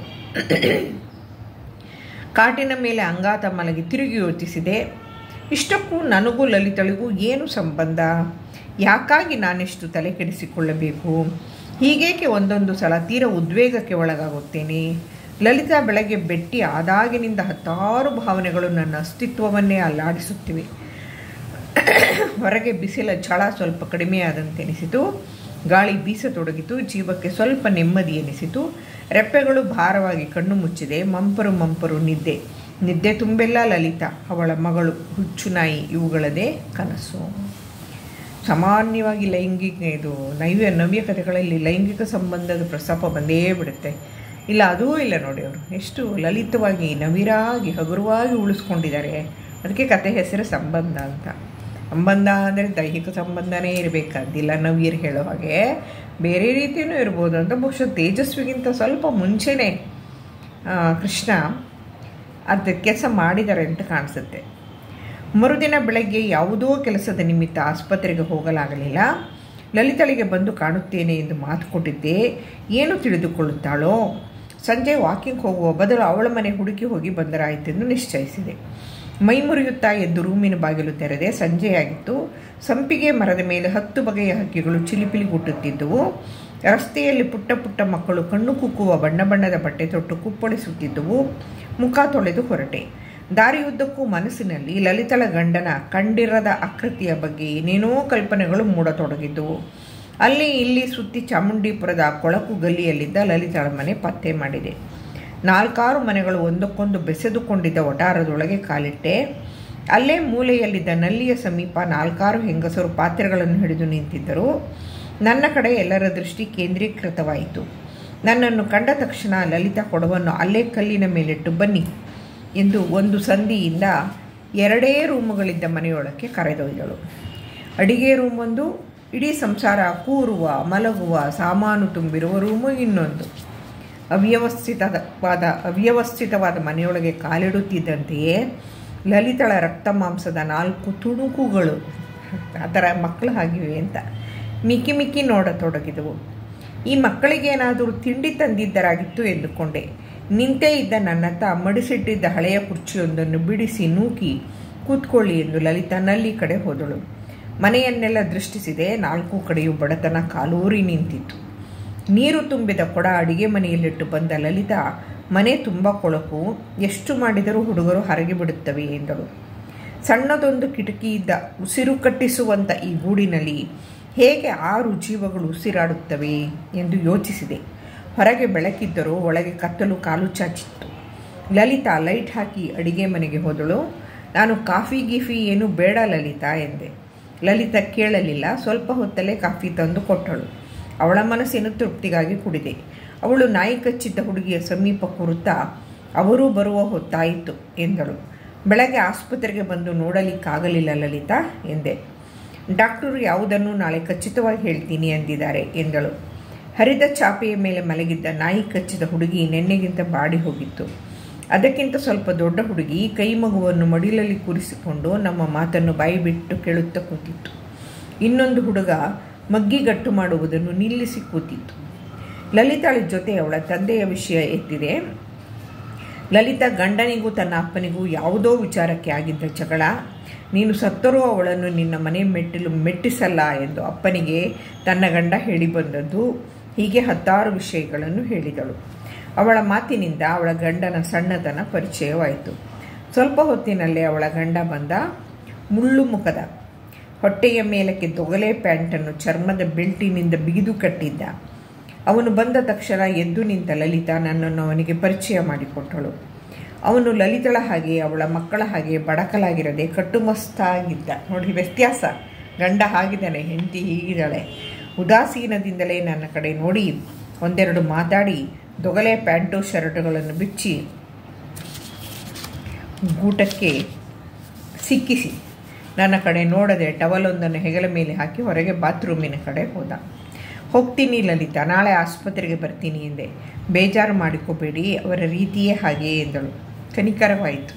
ಕಾಟಿನ ಮೇಲೆ ಅಂಗಾತ ಮಲಗಿ ತಿರುಗಿ ಯೋಚಿಸಿದೆ ಇಷ್ಟಕ್ಕೂ ನನಗೂ ಲಲಿತಳಿಗೂ ಏನು ಸಂಬಂಧ ಯಾಕಾಗಿ ನಾನೆಷ್ಟು ತಲೆ ಕೆಡಿಸಿಕೊಳ್ಳಬೇಕು ಹೀಗೇಕೆ ಒಂದೊಂದು ಸಲ ತೀರ ಉದ್ವೇಗಕ್ಕೆ ಒಳಗಾಗುತ್ತೇನೆ ಲಲಿತಾ ಬೆಳಗ್ಗೆ ಬೆಟ್ಟಿ ಆದಾಗಿನಿಂದ ಹತ್ತಾರು ಭಾವನೆಗಳು ನನ್ನ ಅಸ್ತಿತ್ವವನ್ನೇ ಅಲ್ಲಾಡಿಸುತ್ತಿವೆ ಹೊರಗೆ ಬಿಸಿಲ ಛಳ ಸ್ವಲ್ಪ ಕಡಿಮೆಯಾದಂತೆನಿಸಿತು ಗಾಳಿ ಬೀಸತೊಡಗಿತು ಜೀವಕ್ಕೆ ಸ್ವಲ್ಪ ನೆಮ್ಮದಿ ಎನಿಸಿತು ರೆಪ್ಪೆಗಳು ಭಾರವಾಗಿ ಕಣ್ಣು ಮುಚ್ಚಿದೆ ಮಂಪರು ಮಂಪರು ನಿದ್ದೆ ನಿದ್ದೆ ತುಂಬೆಲ್ಲ ಲಲಿತಾ ಅವಳ ಮಗಳು ಹುಚ್ಚುನಾಯಿ ಇವುಗಳದೇ ಕನಸು ಸಾಮಾನ್ಯವಾಗಿ ಲೈಂಗಿಕ ಇದು ನೈವ್ಯ ನವ್ಯ ಕಥೆಗಳಲ್ಲಿ ಲೈಂಗಿಕ ಸಂಬಂಧದ ಪ್ರಸ್ತಾಪ ಬಂದೇ ಬಿಡುತ್ತೆ ಇಲ್ಲ ಅದೂ ಇಲ್ಲ ನೋಡಿ ಅವರು ಎಷ್ಟು ಲಲಿತವಾಗಿ ನವಿರಾಗಿ ಹಗುರವಾಗಿ ಉಳಿಸ್ಕೊಂಡಿದ್ದಾರೆ ಅದಕ್ಕೆ ಕತೆ ಹೆಸರು ಸಂಬಂಧ ಅಂತ ಸಂಬಂಧ ಅಂದರೆ ದೈಹಿಕ ಸಂಬಂಧನೇ ಇರಬೇಕಾದಿಲ್ಲ ನವ್ಯರು ಹೇಳೋ ಹಾಗೆ ಬೇರೆ ರೀತಿಯೂ ಇರ್ಬೋದು ಅಂತ ಬಹುಶಃ ತೇಜಸ್ವಿಗಿಂತ ಸ್ವಲ್ಪ ಮುಂಚೆನೇ ಕೃಷ್ಣ ಅದು ಕೆಲಸ ಮಾಡಿದ್ದಾರೆ ಅಂತ ಕಾಣಿಸುತ್ತೆ ಮರುದಿನ ಬೆಳಗ್ಗೆ ಯಾವುದೋ ಕೆಲಸದ ನಿಮಿತ್ತ ಆಸ್ಪತ್ರೆಗೆ ಹೋಗಲಾಗಲಿಲ್ಲ ಲಲಿತಳಿಗೆ ಬಂದು ಕಾಣುತ್ತೇನೆ ಎಂದು ಮಾತು ಕೊಟ್ಟಿದ್ದೆ ಏನು ತಿಳಿದುಕೊಳ್ಳುತ್ತಾಳೋ ಸಂಜೆ ವಾಕಿಂಗ್ ಹೋಗುವ ಬದಲು ಅವಳ ಮನೆ ಹುಡುಕಿ ಹೋಗಿ ಬಂದರಾಯಿತೆಂದು ನಿಶ್ಚಯಿಸಿದೆ ಮೈ ಮುರಿಯುತ್ತಾ ಎದ್ದು ರೂಮಿನ ಬಾಗಿಲು ತೆರೆದೆ ಸಂಜೆಯಾಗಿತ್ತು ಸಂಪಿಗೆ ಮರದ ಮೇಲೆ ಹತ್ತು ಬಗೆಯ ಹಕ್ಕಿಗಳು ಚಿಲಿಪಿಲಿ ಗುಟ್ಟುತ್ತಿದ್ದುವು ರಸ್ತೆಯಲ್ಲಿ ಪುಟ್ಟ ಪುಟ್ಟ ಮಕ್ಕಳು ಕಣ್ಣು ಕುಕ್ಕುವ ಬಣ್ಣ ಬಣ್ಣದ ಬಟ್ಟೆ ತೊಟ್ಟು ಕುಪ್ಪಳಿಸುತ್ತಿದ್ದುವು ಮುಖ ತೊಳೆದು ಹೊರಟೆ ದಾರಿಯುದ್ದಕ್ಕೂ ಮನಸ್ಸಿನಲ್ಲಿ ಲಲಿತಳ ಗಂಡನ ಕಂಡಿರದ ಆಕೃತಿಯ ಬಗ್ಗೆ ಏನೇನೋ ಕಲ್ಪನೆಗಳು ಮೂಡತೊಡಗಿದ್ದವು ಅಲ್ಲಿ ಇಲ್ಲಿ ಸುತ್ತಿ ಚಾಮುಂಡಿಪುರದ ಕೊಳಕು ಗಲ್ಲಿಯಲ್ಲಿದ್ದ ಲಲಿತಳ ಮನೆ ಪತ್ತೆ ಮಾಡಿದೆ ನಾಲ್ಕಾರು ಮನೆಗಳು ಒಂದಕ್ಕೊಂದು ಬೆಸೆದುಕೊಂಡಿದ್ದ ಒಟಾರದೊಳಗೆ ಕಾಲಿಟ್ಟೆ ಅಲ್ಲೇ ಮೂಲೆಯಲ್ಲಿದ್ದ ನಲ್ಲಿಯ ಸಮೀಪ ನಾಲ್ಕಾರು ಹೆಂಗಸರು ಪಾತ್ರೆಗಳನ್ನು ಹಿಡಿದು ನಿಂತಿದ್ದರು ನನ್ನ ಕಡೆ ಎಲ್ಲರ ದೃಷ್ಟಿ ಕೇಂದ್ರೀಕೃತವಾಯಿತು ನನ್ನನ್ನು ಕಂಡ ತಕ್ಷಣ ಲಲಿತಾ ಕೊಡವನ್ನು ಅಲ್ಲೇ ಕಲ್ಲಿನ ಮೇಲಿಟ್ಟು ಬನ್ನಿ ಎಂದು ಒಂದು ಸಂಧಿಯಿಂದ ಎರಡೇ ರೂಮುಗಳಿದ್ದ ಮನೆಯೊಳಕ್ಕೆ ಕರೆದೊಯ್ದಳು ಅಡಿಗೆ ರೂಮ್ ಒಂದು ಇಡೀ ಸಂಸಾರ ಕೂರುವ ಮಲಗುವ ಸಾಮಾನು ತುಂಬಿರುವ ರೂಮು ಇನ್ನೊಂದು ಅವ್ಯವಸ್ಥಿತವಾದ ಅವ್ಯವಸ್ಥಿತವಾದ ಮನೆಯೊಳಗೆ ಕಾಲಿಡುತ್ತಿದ್ದಂತೆಯೇ ಲಲಿತಳ ರಕ್ತ ಮಾಂಸದ ನಾಲ್ಕು ತುಣುಕುಗಳು ಆ ಥರ ಮಕ್ಕಳು ಆಗಿವೆ ಅಂತ ಮಿಕ್ಕಿ ಮಿಕ್ಕಿ ನೋಡತೊಡಗಿದವು ಈ ಮಕ್ಕಳಿಗೇನಾದರೂ ತಿಂಡಿ ತಂದಿದ್ದರಾಗಿತ್ತು ಎಂದುಕೊಂಡೆ ನಿಂತೇ ಇದ್ದ ನನ್ನತ್ತ ಮಡಿಸಿಟ್ಟಿದ್ದ ಹಳೆಯ ಕುರ್ಚಿಯೊಂದನ್ನು ಬಿಡಿಸಿ ನೂಕಿ ಕೂತ್ಕೊಳ್ಳಿ ಎಂದು ಲಲಿತಾ ನಲ್ಲಿ ಕಡೆ ಹೋದಳು ಮನೆಯನ್ನೆಲ್ಲ ದೃಷ್ಟಿಸಿದೆ ನಾಲ್ಕು ಕಡೆಯೂ ಬಡತನ ಕಾಲೂರಿ ನಿಂತಿತ್ತು ನೀರು ತುಂಬಿದ ಕೊಡ ಅಡಿಗೆ ಮನೆಯಲ್ಲಿಟ್ಟು ಬಂದ ಲಲಿತಾ ಮನೆ ತುಂಬ ಕೊಳಕು ಎಷ್ಟು ಮಾಡಿದರೂ ಹುಡುಗರು ಹರಗಿ ಬಿಡುತ್ತವೆ ಎಂದಳು ಸಣ್ಣದೊಂದು ಕಿಟಕಿ ಇದ್ದ ಉಸಿರು ಕಟ್ಟಿಸುವಂಥ ಈ ಗೂಡಿನಲ್ಲಿ ಹೇಗೆ ಆರು ಜೀವಗಳು ಉಸಿರಾಡುತ್ತವೆ ಎಂದು ಯೋಚಿಸಿದೆ ಹೊರಗೆ ಬೆಳಕಿದ್ದರೂ ಒಳಗೆ ಕತ್ತಲು ಕಾಲು ಚಾಚಿತ್ತು ಲಲಿತಾ ಲೈಟ್ ಹಾಕಿ ಅಡಿಗೆ ಮನೆಗೆ ಹೋದಳು ನಾನು ಕಾಫಿ ಗೀಫಿ ಏನು ಬೇಡ ಲಲಿತಾ ಎಂದೆ ಲಲಿತಾ ಕೇಳಲಿಲ್ಲ ಸ್ವಲ್ಪ ಹೊತ್ತಲ್ಲೇ ಕಾಫಿ ತಂದು ಕೊಟ್ಟಳು ಅವಳ ಮನಸ್ಸಿನ ತೃಪ್ತಿಗಾಗಿ ಕುಡಿದೆ ಅವಳು ನಾಯಿ ಕಚ್ಚಿದ್ದ ಹುಡುಗಿಯ ಸಮೀಪ ಕೂರುತ್ತಾ ಅವರೂ ಬರುವ ಹೊತ್ತಾಯಿತು ಎಂದಳು ಬೆಳಗ್ಗೆ ಆಸ್ಪತ್ರೆಗೆ ಬಂದು ನೋಡಲಿಕ್ಕಾಗಲಿಲ್ಲ ಲಲಿತಾ ಎಂದೆ ಡಾಕ್ಟರು ಯಾವುದನ್ನು ನಾಳೆ ಖಚಿತವಾಗಿ ಹೇಳ್ತೀನಿ ಎಂದಿದ್ದಾರೆ ಎಂದಳು ಹರಿದ ಚಾಪೆಯ ಮೇಲೆ ಮಲಗಿದ್ದ ನಾಯಿ ಕಚ್ಚಿದ ಹುಡುಗಿ ನೆನ್ನೆಗಿಂತ ಬಾಡಿ ಹೋಗಿತ್ತು ಅದಕ್ಕಿಂತ ಸ್ವಲ್ಪ ದೊಡ್ಡ ಹುಡುಗಿ ಕೈ ಮಗುವನ್ನು ಮಡಿಲಲ್ಲಿ ಕೂರಿಸಿಕೊಂಡು ನಮ್ಮ ಮಾತನ್ನು ಬಾಯಿ ಬಿಟ್ಟು ಕೇಳುತ್ತಾ ಕೂತಿತ್ತು ಇನ್ನೊಂದು ಹುಡುಗ ಮಗ್ಗಿಗಟ್ಟು ಮಾಡುವುದನ್ನು ನಿಲ್ಲಿಸಿ ಕೂತಿತ್ತು ಲಲಿತಾಳ ಜೊತೆ ಅವಳ ತಂದೆಯ ವಿಷಯ ಎತ್ತಿದೆ ಲಲಿತಾ ಗಂಡನಿಗೂ ತನ್ನ ಅಪ್ಪನಿಗೂ ಯಾವುದೋ ವಿಚಾರಕ್ಕೆ ಆಗಿದ್ದ ಜಗಳ ನೀನು ಸತ್ತರೂ ಅವಳನ್ನು ನಿನ್ನ ಮನೆ ಮೆಟ್ಟಿಲು ಮೆಟ್ಟಿಸಲ್ಲ ಎಂದು ಅಪ್ಪನಿಗೆ ತನ್ನ ಗಂಡ ಹೇಳಿ ಬಂದದ್ದು ಹೀಗೆ ಹತ್ತಾರು ವಿಷಯಗಳನ್ನು ಹೇಳಿದಳು ಅವಳ ಮಾತಿನಿಂದ ಅವಳ ಗಂಡನ ಸಣ್ಣತನ ಪರಿಚಯವಾಯಿತು ಸ್ವಲ್ಪ ಹೊತ್ತಿನಲ್ಲೇ ಅವಳ ಗಂಡ ಬಂದ ಮುಳ್ಳು ಮುಖದ ಹೊಟ್ಟೆಯ ಮೇಲಕ್ಕೆ ದೊಗಲೆ ಪ್ಯಾಂಟನ್ನು ಚರ್ಮದ ಬೆಲ್ಟಿನಿಂದ ಬಿಗಿದು ಕಟ್ಟಿದ್ದ ಅವನು ಬಂದ ತಕ್ಷಣ ಎದ್ದು ನಿಂತ ಲಲಿತಾ ನನ್ನನ್ನು ಅವನಿಗೆ ಪರಿಚಯ ಮಾಡಿಕೊಟ್ಟಳು ಅವನು ಲಲಿತಳ ಹಾಗೆ ಅವಳ ಮಕ್ಕಳ ಹಾಗೆ ಬಡಕಲಾಗಿರದೆ ಕಟ್ಟುಮಸ್ತಾಗಿದ್ದ ನೋಡಿ ವ್ಯತ್ಯಾಸ ಗಂಡ ಹಾಗಿದ್ದಾನೆ ಹೆಂಡತಿ ಹೀಗಿದ್ದಾಳೆ ಉದಾಸೀನದಿಂದಲೇ ನನ್ನ ಕಡೆ ನೋಡಿ ಒಂದೆರಡು ಮಾತಾಡಿ ದೊಗಲೆ ಪ್ಯಾಂಟು ಶರ್ಟುಗಳನ್ನು ಬಿಚ್ಚಿ ಗೂಟಕ್ಕೆ ಸಿಕ್ಕಿಸಿ ನನ್ನ ಕಡೆ ನೋಡದೆ ಟವಲೊಂದನ್ನು ಹೆಗಲ ಮೇಲೆ ಹಾಕಿ ಹೊರಗೆ ಬಾತ್ರೂಮಿನ ಕಡೆ ಹೋದ ಹೋಗ್ತೀನಿ ಲಲಿತಾ ನಾಳೆ ಆಸ್ಪತ್ರೆಗೆ ಬರ್ತೀನಿ ಎಂದೆ ಬೇಜಾರು ಮಾಡಿಕೋಬೇಡಿ ಅವರ ರೀತಿಯೇ ಹಾಗೆಯೇ ಎಂದಳು ಕನಿಕರವಾಯಿತು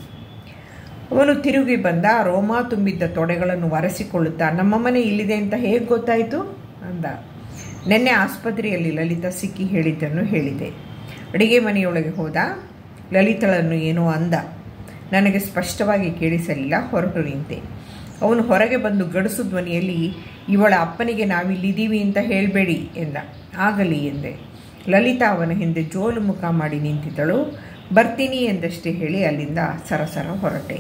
ಅವನು ತಿರುಗಿ ಬಂದ ರೋಮ ತುಂಬಿದ್ದ ತೊಡೆಗಳನ್ನು ಒರೆಸಿಕೊಳ್ಳುತ್ತಾ ನಮ್ಮ ಮನೆ ಇಲ್ಲಿದೆ ಅಂತ ಹೇಗೆ ಗೊತ್ತಾಯಿತು ಅಂದ ನಿನ್ನೆ ಆಸ್ಪತ್ರೆಯಲ್ಲಿ ಲಲಿತಾ ಸಿಕ್ಕಿ ಹೇಳಿದ್ದನ್ನು ಹೇಳಿದೆ ಅಡಿಗೆ ಮನೆಯೊಳಗೆ ಹೋದ ಲಲಿತಳನ್ನು ಏನೋ ಅಂದ ನನಗೆ ಸ್ಪಷ್ಟವಾಗಿ ಕೇಳಿಸಲಿಲ್ಲ ಹೊರಟು ನಿಂತೆ ಅವನು ಹೊರಗೆ ಬಂದು ಗಡಸು ಧ್ವನಿಯಲ್ಲಿ ಇವಳ ಅಪ್ಪನಿಗೆ ನಾವಿಲ್ಲಿದ್ದೀವಿ ಅಂತ ಹೇಳಬೇಡಿ ಎಂದ ಆಗಲಿ ಎಂದೆ ಲಲಿತಾ ಅವನ ಹಿಂದೆ ಜೋಲು ಮುಖ ಮಾಡಿ ನಿಂತಿದ್ದಳು ಬರ್ತೀನಿ ಎಂದಷ್ಟೇ ಹೇಳಿ ಅಲ್ಲಿಂದ ಸರಸರ ಹೊರಟೆ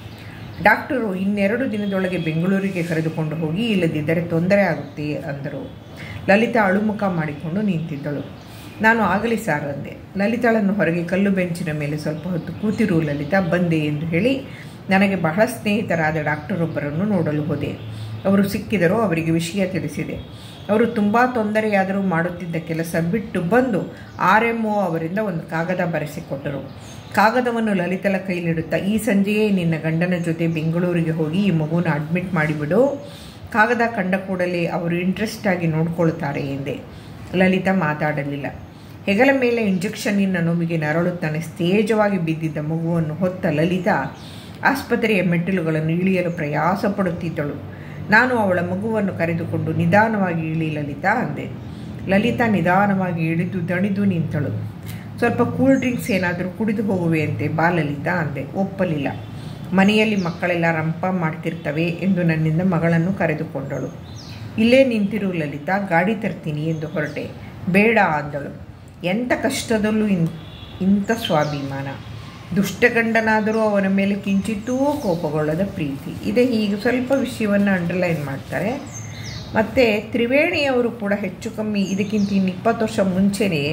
ಡಾಕ್ಟರು ಇನ್ನೆರಡು ದಿನದೊಳಗೆ ಬೆಂಗಳೂರಿಗೆ ಕರೆದುಕೊಂಡು ಹೋಗಿ ಇಲ್ಲದಿದ್ದರೆ ತೊಂದರೆ ಆಗುತ್ತೆ ಅಂದರು ಲಲಿತಾ ಅಳುಮುಖ ಮಾಡಿಕೊಂಡು ನಿಂತಿದ್ದಳು ನಾನು ಆಗಲಿ ಸಾರ್ ಅಂದೆ ಲಲಿತಾಳನ್ನು ಹೊರಗೆ ಕಲ್ಲು ಬೆಂಚಿನ ಮೇಲೆ ಸ್ವಲ್ಪ ಹೊತ್ತು ಕೂತಿರು ಲಲಿತಾ ಬಂದೆ ಎಂದು ಹೇಳಿ ನನಗೆ ಬಹಳ ಸ್ನೇಹಿತರಾದ ಡಾಕ್ಟರೊಬ್ಬರನ್ನು ನೋಡಲು ಹೋದೆ ಅವರು ಸಿಕ್ಕಿದರೂ ಅವರಿಗೆ ವಿಷಯ ತಿಳಿಸಿದೆ ಅವರು ತುಂಬ ತೊಂದರೆಯಾದರೂ ಮಾಡುತ್ತಿದ್ದ ಕೆಲಸ ಬಿಟ್ಟು ಬಂದು ಆರ್ ಎಮ್ ಒ ಅವರಿಂದ ಒಂದು ಕಾಗದ ಬರೆಸಿಕೊಟ್ಟರು ಕಾಗದವನ್ನು ಲಲಿತಳ ಕೈಲಿಡುತ್ತಾ ಈ ಸಂಜೆಯೇ ನಿನ್ನ ಗಂಡನ ಜೊತೆ ಬೆಂಗಳೂರಿಗೆ ಹೋಗಿ ಈ ಮಗುನ ಅಡ್ಮಿಟ್ ಮಾಡಿಬಿಡು ಕಾಗದ ಕಂಡ ಕೂಡಲೇ ಅವರು ಇಂಟ್ರೆಸ್ಟ್ ಆಗಿ ನೋಡ್ಕೊಳ್ತಾರೆ ಎಂದೆ ಲಲಿತಾ ಮಾತಾಡಲಿಲ್ಲ ಹೆಗಲ ಮೇಲೆ ಇಂಜೆಕ್ಷನ್ನಿನ ನೋವಿಗೆ ನರಳುತ್ತಾನೆ ಸ್ಥೇಜವಾಗಿ ಬಿದ್ದಿದ್ದ ಮಗುವನ್ನು ಹೊತ್ತ ಲಲಿತಾ ಆಸ್ಪತ್ರೆಯ ಮೆಟ್ಟಿಲುಗಳನ್ನು ಇಳಿಯಲು ಪ್ರಯಾಸ ಪಡುತ್ತಿದ್ದಳು ನಾನು ಅವಳ ಮಗುವನ್ನು ಕರೆದುಕೊಂಡು ನಿಧಾನವಾಗಿ ಇಳಿ ಲಲಿತಾ ಅಂದೆ ಲಲಿತಾ ನಿಧಾನವಾಗಿ ಇಳಿದು ದಣಿದು ನಿಂತಳು ಸ್ವಲ್ಪ ಕೂಲ್ ಡ್ರಿಂಕ್ಸ್ ಏನಾದರೂ ಕುಡಿದು ಹೋಗುವೆಯಂತೆ ಬಾ ಲಲಿತಾ ಅಂದೆ ಒಪ್ಪಲಿಲ್ಲ ಮನೆಯಲ್ಲಿ ಮಕ್ಕಳೆಲ್ಲ ರಂಪ ಮಾಡ್ತಿರ್ತವೆ ಎಂದು ನನ್ನಿಂದ ಮಗಳನ್ನು ಕರೆದುಕೊಂಡಳು ಇಲ್ಲೇ ನಿಂತಿರು ಲಲಿತಾ ಗಾಡಿ ತರ್ತೀನಿ ಎಂದು ಹೊರಟೆ ಬೇಡ ಅಂದಳು ಎಂಥ ಕಷ್ಟದಲ್ಲೂ ಇನ್ ಇಂಥ ಸ್ವಾಭಿಮಾನ ದುಷ್ಟಗಂಡನಾದರೂ ಅವನ ಮೇಲೆ ಕಿಂಚಿತ್ತೂ ಕೋಪಗೊಳ್ಳದ ಪ್ರೀತಿ ಇದೆ ಹೀಗೆ ಸ್ವಲ್ಪ ವಿಷಯವನ್ನು ಅಂಡರ್ಲೈನ್ ಮಾಡ್ತಾರೆ ಮತ್ತು ತ್ರಿವೇಣಿಯವರು ಕೂಡ ಹೆಚ್ಚು ಕಮ್ಮಿ ಇದಕ್ಕಿಂತ ಇನ್ನು ಇಪ್ಪತ್ತು ವರ್ಷ ಮುಂಚೆನೇ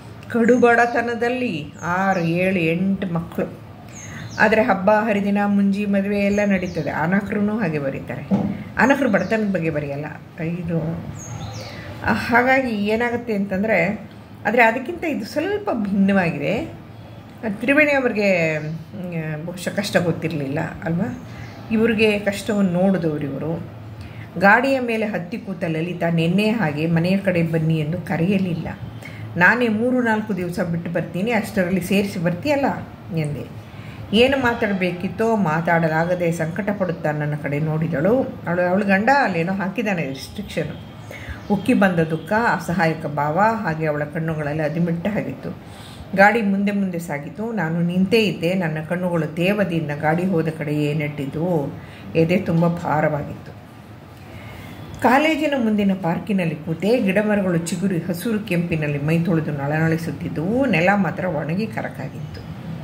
ಕಡುಬಡತನದಲ್ಲಿ ಆರು ಏಳು ಎಂಟು ಮಕ್ಕಳು ಆದರೆ ಹಬ್ಬ ಹರಿದಿನ ಮುಂಜಿ ಮದುವೆ ಎಲ್ಲ ನಡೀತದೆ ಅನಕರೂ ಹಾಗೆ ಬರೀತಾರೆ ಅನಕರು ಬಡತನದ ಬಗ್ಗೆ ಬರೆಯಲ್ಲ ಇದು ಹಾಗಾಗಿ ಏನಾಗುತ್ತೆ ಅಂತಂದರೆ ಆದರೆ ಅದಕ್ಕಿಂತ ಇದು ಸ್ವಲ್ಪ ಭಿನ್ನವಾಗಿದೆ ತ್ರಿವೇಣಿ ಅವರಿಗೆ ಬಹುಶಃ ಕಷ್ಟ ಗೊತ್ತಿರಲಿಲ್ಲ ಅಲ್ವಾ ಇವರಿಗೆ ಕಷ್ಟವನ್ನು ನೋಡಿದವರು ಇವರು ಗಾಡಿಯ ಮೇಲೆ ಹತ್ತಿ ಕೂತ ಲಲಿತಾ ನಿನ್ನೆ ಹಾಗೆ ಮನೆಯ ಕಡೆ ಬನ್ನಿ ಎಂದು ಕರೆಯಲಿಲ್ಲ ನಾನೇ ಮೂರು ನಾಲ್ಕು ದಿವಸ ಬಿಟ್ಟು ಬರ್ತೀನಿ ಅಷ್ಟರಲ್ಲಿ ಸೇರಿಸಿ ಬರ್ತೀಯಲ್ಲ ಎಂದೆ ಏನು ಮಾತಾಡಬೇಕಿತ್ತೋ ಮಾತಾಡಲಾಗದೆ ಸಂಕಟ ಪಡುತ್ತಾ ನನ್ನ ಕಡೆ ನೋಡಿದಳು ಅವಳು ಅವಳ ಗಂಡ ಅಲ್ಲೇನೋ ಹಾಕಿದ್ದಾನೆ ರಿಸ್ಟ್ರಿಕ್ಷನು ಉಕ್ಕಿ ಬಂದ ದುಃಖ ಅಸಹಾಯಕ ಭಾವ ಹಾಗೆ ಅವಳ ಕಣ್ಣುಗಳಲ್ಲಿ ಅದಿಮಿಟ್ಟ ಹಾಗಿತ್ತು ಗಾಡಿ ಮುಂದೆ ಮುಂದೆ ಸಾಗಿತು ನಾನು ನಿಂತೇ ಇದ್ದೆ ನನ್ನ ಕಣ್ಣುಗಳು ತೇವದಿಂದ ಗಾಡಿ ಹೋದ ಕಡೆಯೇ ನೆಟ್ಟಿದ್ದು ಎದೆ ತುಂಬ ಭಾರವಾಗಿತ್ತು ಕಾಲೇಜಿನ ಮುಂದಿನ ಪಾರ್ಕಿನಲ್ಲಿ ಕೂತೆ ಗಿಡಮರಗಳು ಚಿಗುರಿ ಹಸುರು ಕೆಂಪಿನಲ್ಲಿ ಮೈ ತೊಳೆದು ನಳನಳಿಸುತ್ತಿದ್ದವು ನೆಲ ಮಾತ್ರ ಒಣಗಿ ಕರಕಾಗಿತ್ತು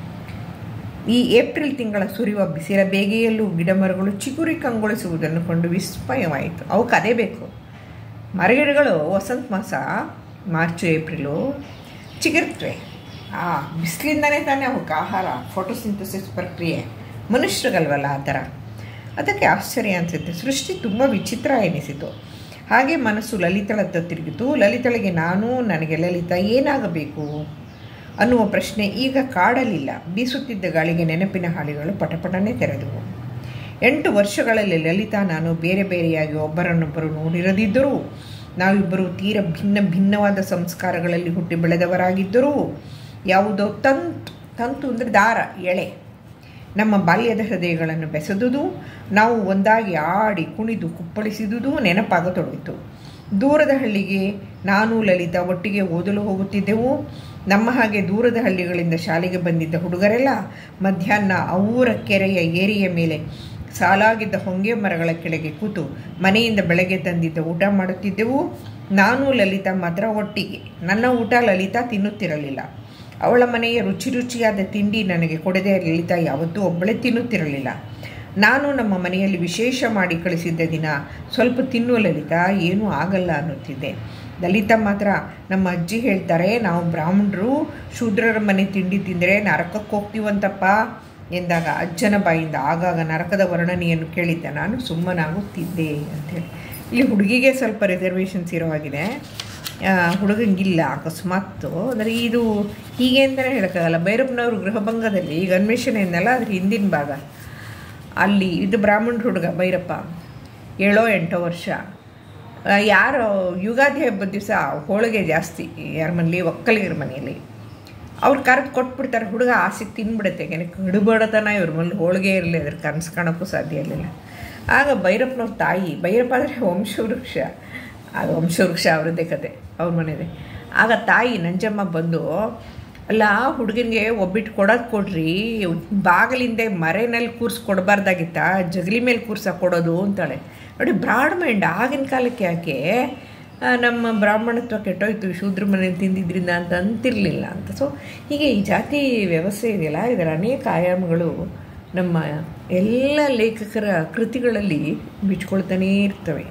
ಈ ಏಪ್ರಿಲ್ ತಿಂಗಳ ಸುರಿಯುವ ಬಿಸಿಲ ಬೇಗೆಯಲ್ಲೂ ಗಿಡಮರಗಳು ಚಿಗುರಿ ಕಂಗೊಳಿಸುವುದನ್ನು ಕಂಡು ವಿಸ್ಮಯವಾಯಿತು ಅವಕ್ಕೆ ಅದೇ ಬೇಕು ಮರಗಿಡಗಳು ವಸಂತ ಮಾಸ ಮಾರ್ಚು ಏಪ್ರಿಲು ಚಿಗುರ್ತವೆ ಆ ಬಿಸಿಲಿಂದನೇ ತಾನೇ ಅವಕ್ಕೆ ಆಹಾರ ಫೋಟೋಸಿಂಥಸಿಸ್ ಪ್ರಕ್ರಿಯೆ ಮನುಷ್ಯರಿಗಲ್ವಲ್ಲ ಆ ಥರ ಅದಕ್ಕೆ ಆಶ್ಚರ್ಯ ಅನಿಸುತ್ತೆ ಸೃಷ್ಟಿ ತುಂಬ ವಿಚಿತ್ರ ಎನಿಸಿತು ಹಾಗೆ ಮನಸ್ಸು ಲಲಿತಳತ್ತ ತಿರುಗಿತು ಲಲಿತಳಿಗೆ ನಾನು ನನಗೆ ಲಲಿತ ಏನಾಗಬೇಕು ಅನ್ನುವ ಪ್ರಶ್ನೆ ಈಗ ಕಾಡಲಿಲ್ಲ ಬೀಸುತ್ತಿದ್ದ ಗಾಳಿಗೆ ನೆನಪಿನ ಹಾಳಿಗಳು ಪಟಪಟನೆ ತೆರೆದವು ಎಂಟು ವರ್ಷಗಳಲ್ಲಿ ಲಲಿತಾ ನಾನು ಬೇರೆ ಬೇರೆಯಾಗಿ ಒಬ್ಬರನ್ನೊಬ್ಬರು ನೋಡಿರದಿದ್ದರೂ ನಾವಿಬ್ಬರು ತೀರ ಭಿನ್ನ ಭಿನ್ನವಾದ ಸಂಸ್ಕಾರಗಳಲ್ಲಿ ಹುಟ್ಟಿ ಬೆಳೆದವರಾಗಿದ್ದರೂ ಯಾವುದೋ ತಂತು ತಂತು ಅಂದರೆ ದಾರ ಎಳೆ ನಮ್ಮ ಬಾಲ್ಯದ ಹೃದಯಗಳನ್ನು ಬೆಸೆದುದು ನಾವು ಒಂದಾಗಿ ಆಡಿ ಕುಣಿದು ಕುಪ್ಪಳಿಸಿದುದು ನೆನಪಾಗತೊಡಗಿತು ದೂರದ ಹಳ್ಳಿಗೆ ನಾನು ಲಲಿತಾ ಒಟ್ಟಿಗೆ ಓದಲು ಹೋಗುತ್ತಿದ್ದೆವು ನಮ್ಮ ಹಾಗೆ ದೂರದ ಹಳ್ಳಿಗಳಿಂದ ಶಾಲೆಗೆ ಬಂದಿದ್ದ ಹುಡುಗರೆಲ್ಲ ಮಧ್ಯಾಹ್ನ ಊರ ಕೆರೆಯ ಏರಿಯ ಮೇಲೆ ಸಾಲಾಗಿದ್ದ ಹೊಂಗೆ ಮರಗಳ ಕೆಳಗೆ ಕೂತು ಮನೆಯಿಂದ ಬೆಳಗ್ಗೆ ತಂದಿದ್ದ ಊಟ ಮಾಡುತ್ತಿದ್ದೆವು ನಾನು ಲಲಿತಾ ಮಾತ್ರ ಒಟ್ಟಿಗೆ ನನ್ನ ಊಟ ಲಲಿತಾ ತಿನ್ನುತ್ತಿರಲಿಲ್ಲ ಅವಳ ಮನೆಯ ರುಚಿ ರುಚಿಯಾದ ತಿಂಡಿ ನನಗೆ ಕೊಡದೆ ಲಲಿತಾ ಯಾವತ್ತೂ ಒಬ್ಬಳೇ ತಿನ್ನುತ್ತಿರಲಿಲ್ಲ ನಾನು ನಮ್ಮ ಮನೆಯಲ್ಲಿ ವಿಶೇಷ ಮಾಡಿ ಕಳಿಸಿದ್ದ ದಿನ ಸ್ವಲ್ಪ ತಿನ್ನುವ ಲಲಿತಾ ಏನೂ ಆಗಲ್ಲ ಅನ್ನುತ್ತಿದ್ದೆ ಲಲಿತಾ ಮಾತ್ರ ನಮ್ಮ ಅಜ್ಜಿ ಹೇಳ್ತಾರೆ ನಾವು ಬ್ರಾಹ್ಮಣರು ಶೂದ್ರರ ಮನೆ ತಿಂಡಿ ತಿಂದರೆ ನರಕಕ್ಕೆ ಹೋಗ್ತೀವಂತಪ್ಪ ಎಂದಾಗ ಅಜ್ಜನ ಬಾಯಿಂದ ಆಗಾಗ ನರಕದ ವರ್ಣನೆಯನ್ನು ಕೇಳಿದ್ದ ನಾನು ಸುಮ್ಮನಾಗುತ್ತಿದ್ದೆ ಅಂಥೇಳಿ ಇಲ್ಲಿ ಹುಡುಗಿಗೆ ಸ್ವಲ್ಪ ರಿಸರ್ವೇಷನ್ಸ್ ಇರೋ ಹಾಗಿದೆ ಹುಡುಗಂಗಿಲ್ಲ ಅಕಸ್ಮಾತ್ತು ಅಂದರೆ ಇದು ಹೀಗೆ ಅಂತಲೇ ಹೇಳೋಕ್ಕಾಗಲ್ಲ ಭೈರಪ್ಪನವರು ಗೃಹಭಂಗದಲ್ಲಿ ಈಗ ಅನ್ವೇಷಣೆ ಎಂದಲ್ಲ ಅದ್ರ ಹಿಂದಿನ ಭಾಗ ಅಲ್ಲಿ ಇದು ಬ್ರಾಹ್ಮಣ ಹುಡುಗ ಭೈರಪ್ಪ ಏಳೋ ಎಂಟೋ ವರ್ಷ ಯಾರೋ ಯುಗಾದಿ ಹಬ್ಬದ ದಿವಸ ಹೋಳಿಗೆ ಜಾಸ್ತಿ ಯಾರ ಮನೇಲಿ ಒಕ್ಕಲಿಗರ ಮನೆಯಲ್ಲಿ ಅವ್ರು ಕರೆದು ಕೊಟ್ಬಿಡ್ತಾರೆ ಹುಡುಗ ಆಸೆಗೆ ತಿನ್ಬಿಡುತ್ತೆ ಯಾಕೆಂದರೆ ಕಡುಬಡತನ ಇವ್ರ ಮನೇಲಿ ಹೋಳಿಗೆ ಇರಲಿ ಅದ್ರ ಕನಸು ಕಾಣೋಕ್ಕೂ ಸಾಧ್ಯ ಇರಲಿಲ್ಲ ಆಗ ಭೈರಪ್ಪನವ್ರ ತಾಯಿ ಭೈರಪ್ಪ ಅಂದರೆ ವಂಶವೃಕ್ಷ ಅದು ವಂಶವೃಕ್ಷ ಅವರದ್ದೇ ಕತೆ ಅವ್ರ ಮನೆಯದೇ ಆಗ ತಾಯಿ ನಂಜಮ್ಮ ಬಂದು ಅಲ್ಲ ಹುಡುಗನಿಗೆ ಒಬ್ಬಿಟ್ಟು ಕೊಡೋದು ಕೊಡ್ರಿ ಬಾಗಿಲಿಂದ ಮರೆನಲ್ಲಿ ಕೂರ್ಸಿ ಕೊಡಬಾರ್ದಾಗಿತ್ತ ಜಗಲಿ ಮೇಲೆ ಕೂರ್ಸ ಕೊಡೋದು ಅಂತಾಳೆ ನೋಡಿ ಬ್ರಾಡ್ ಮೈಂಡ್ ಆಗಿನ ಕಾಲಕ್ಕೆ ಯಾಕೆ ನಮ್ಮ ಬ್ರಾಹ್ಮಣತ್ವ ಕೆಟ್ಟೋಯ್ತು ಶೂದ್ರ ಮನೇಲಿ ತಿಂದಿದ್ರಿಂದ ಅಂತ ಅಂತಿರಲಿಲ್ಲ ಅಂತ ಸೊ ಹೀಗೆ ಈ ಜಾತಿ ವ್ಯವಸ್ಥೆ ಇದೆಯಲ್ಲ ಇದರ ಅನೇಕ ಆಯಾಮಗಳು ನಮ್ಮ ಎಲ್ಲ ಲೇಖಕರ ಕೃತಿಗಳಲ್ಲಿ ಬಿಚ್ಕೊಳ್ತಾನೇ ಇರ್ತವೆ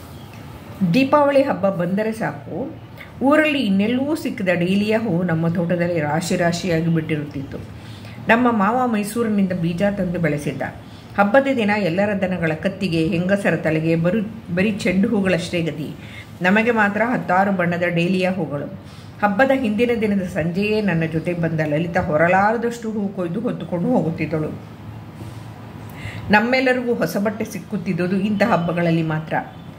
ದೀಪಾವಳಿ ಹಬ್ಬ ಬಂದರೆ ಸಾಕು ಊರಲ್ಲಿ ಇನ್ನೆಲ್ಲೂ ಸಿಕ್ಕಿದ ಡೈಲಿಯ ಹೂವು ನಮ್ಮ ತೋಟದಲ್ಲಿ ರಾಶಿ ರಾಶಿಯಾಗಿ ಬಿಟ್ಟಿರುತ್ತಿತ್ತು ನಮ್ಮ ಮಾವ ಮೈಸೂರಿನಿಂದ ಬೀಜ ತಂದು ಬೆಳೆಸಿದ್ದ ಹಬ್ಬದ ದಿನ ಎಲ್ಲರ ದನಗಳ ಕತ್ತಿಗೆ ಹೆಂಗಸರ ತಲೆಗೆ ಬರು ಬರೀ ಚೆಂಡು ಹೂಗಳಷ್ಟೇ ಗತಿ ನಮಗೆ ಮಾತ್ರ ಹತ್ತಾರು ಬಣ್ಣದ ಡೇಲಿಯಾ ಹೂಗಳು ಹಬ್ಬದ ಹಿಂದಿನ ದಿನದ ಸಂಜೆಯೇ ನನ್ನ ಜೊತೆ ಬಂದ ಲಲಿತಾ ಹೊರಲಾರದಷ್ಟು ಹೂ ಕೊಯ್ದು ಹೊತ್ತುಕೊಂಡು ಹೋಗುತ್ತಿದ್ದಳು ನಮ್ಮೆಲ್ಲರಿಗೂ ಹೊಸ ಬಟ್ಟೆ ಸಿಕ್ಕುತ್ತಿದ್ದುದು ಇಂಥ ಹಬ್ಬಗಳಲ್ಲಿ ಮಾತ್ರ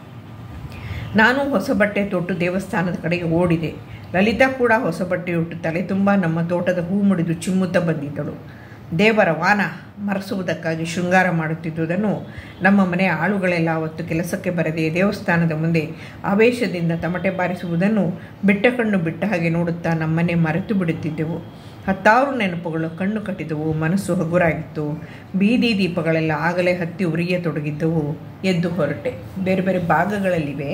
ನಾನು ಹೊಸ ಬಟ್ಟೆ ತೊಟ್ಟು ದೇವಸ್ಥಾನದ ಕಡೆಗೆ ಓಡಿದೆ ಲಲಿತಾ ಕೂಡ ಹೊಸ ಬಟ್ಟೆ ಉಟ್ಟು ತಲೆ ತುಂಬ ನಮ್ಮ ತೋಟದ ಹೂ ಮುಡಿದು ಚಿಮ್ಮುತ್ತಾ ಬಂದಿದ್ದಳು ದೇವರ ವಾನ ಮರೆಸುವುದಕ್ಕಾಗಿ ಶೃಂಗಾರ ಮಾಡುತ್ತಿದ್ದುದನ್ನು ನಮ್ಮ ಮನೆ ಆಳುಗಳೆಲ್ಲ ಅವತ್ತು ಕೆಲಸಕ್ಕೆ ಬರದೆ ದೇವಸ್ಥಾನದ ಮುಂದೆ ಆವೇಶದಿಂದ ತಮಟೆ ಬಾರಿಸುವುದನ್ನು ಬಿಟ್ಟ ಕಣ್ಣು ಬಿಟ್ಟ ಹಾಗೆ ನೋಡುತ್ತಾ ನಮ್ಮನೆ ಮರೆತು ಬಿಡುತ್ತಿದ್ದೆವು ಹತ್ತಾರು ನೆನಪುಗಳು ಕಣ್ಣು ಕಟ್ಟಿದವು ಮನಸ್ಸು ಹಗುರಾಗಿತ್ತು ಬೀದಿ ದೀಪಗಳೆಲ್ಲ ಆಗಲೇ ಹತ್ತಿ ಉರಿಯತೊಡಗಿದ್ದವು ಎದ್ದು ಹೊರಟೆ ಬೇರೆ ಬೇರೆ ಭಾಗಗಳಲ್ಲಿವೆ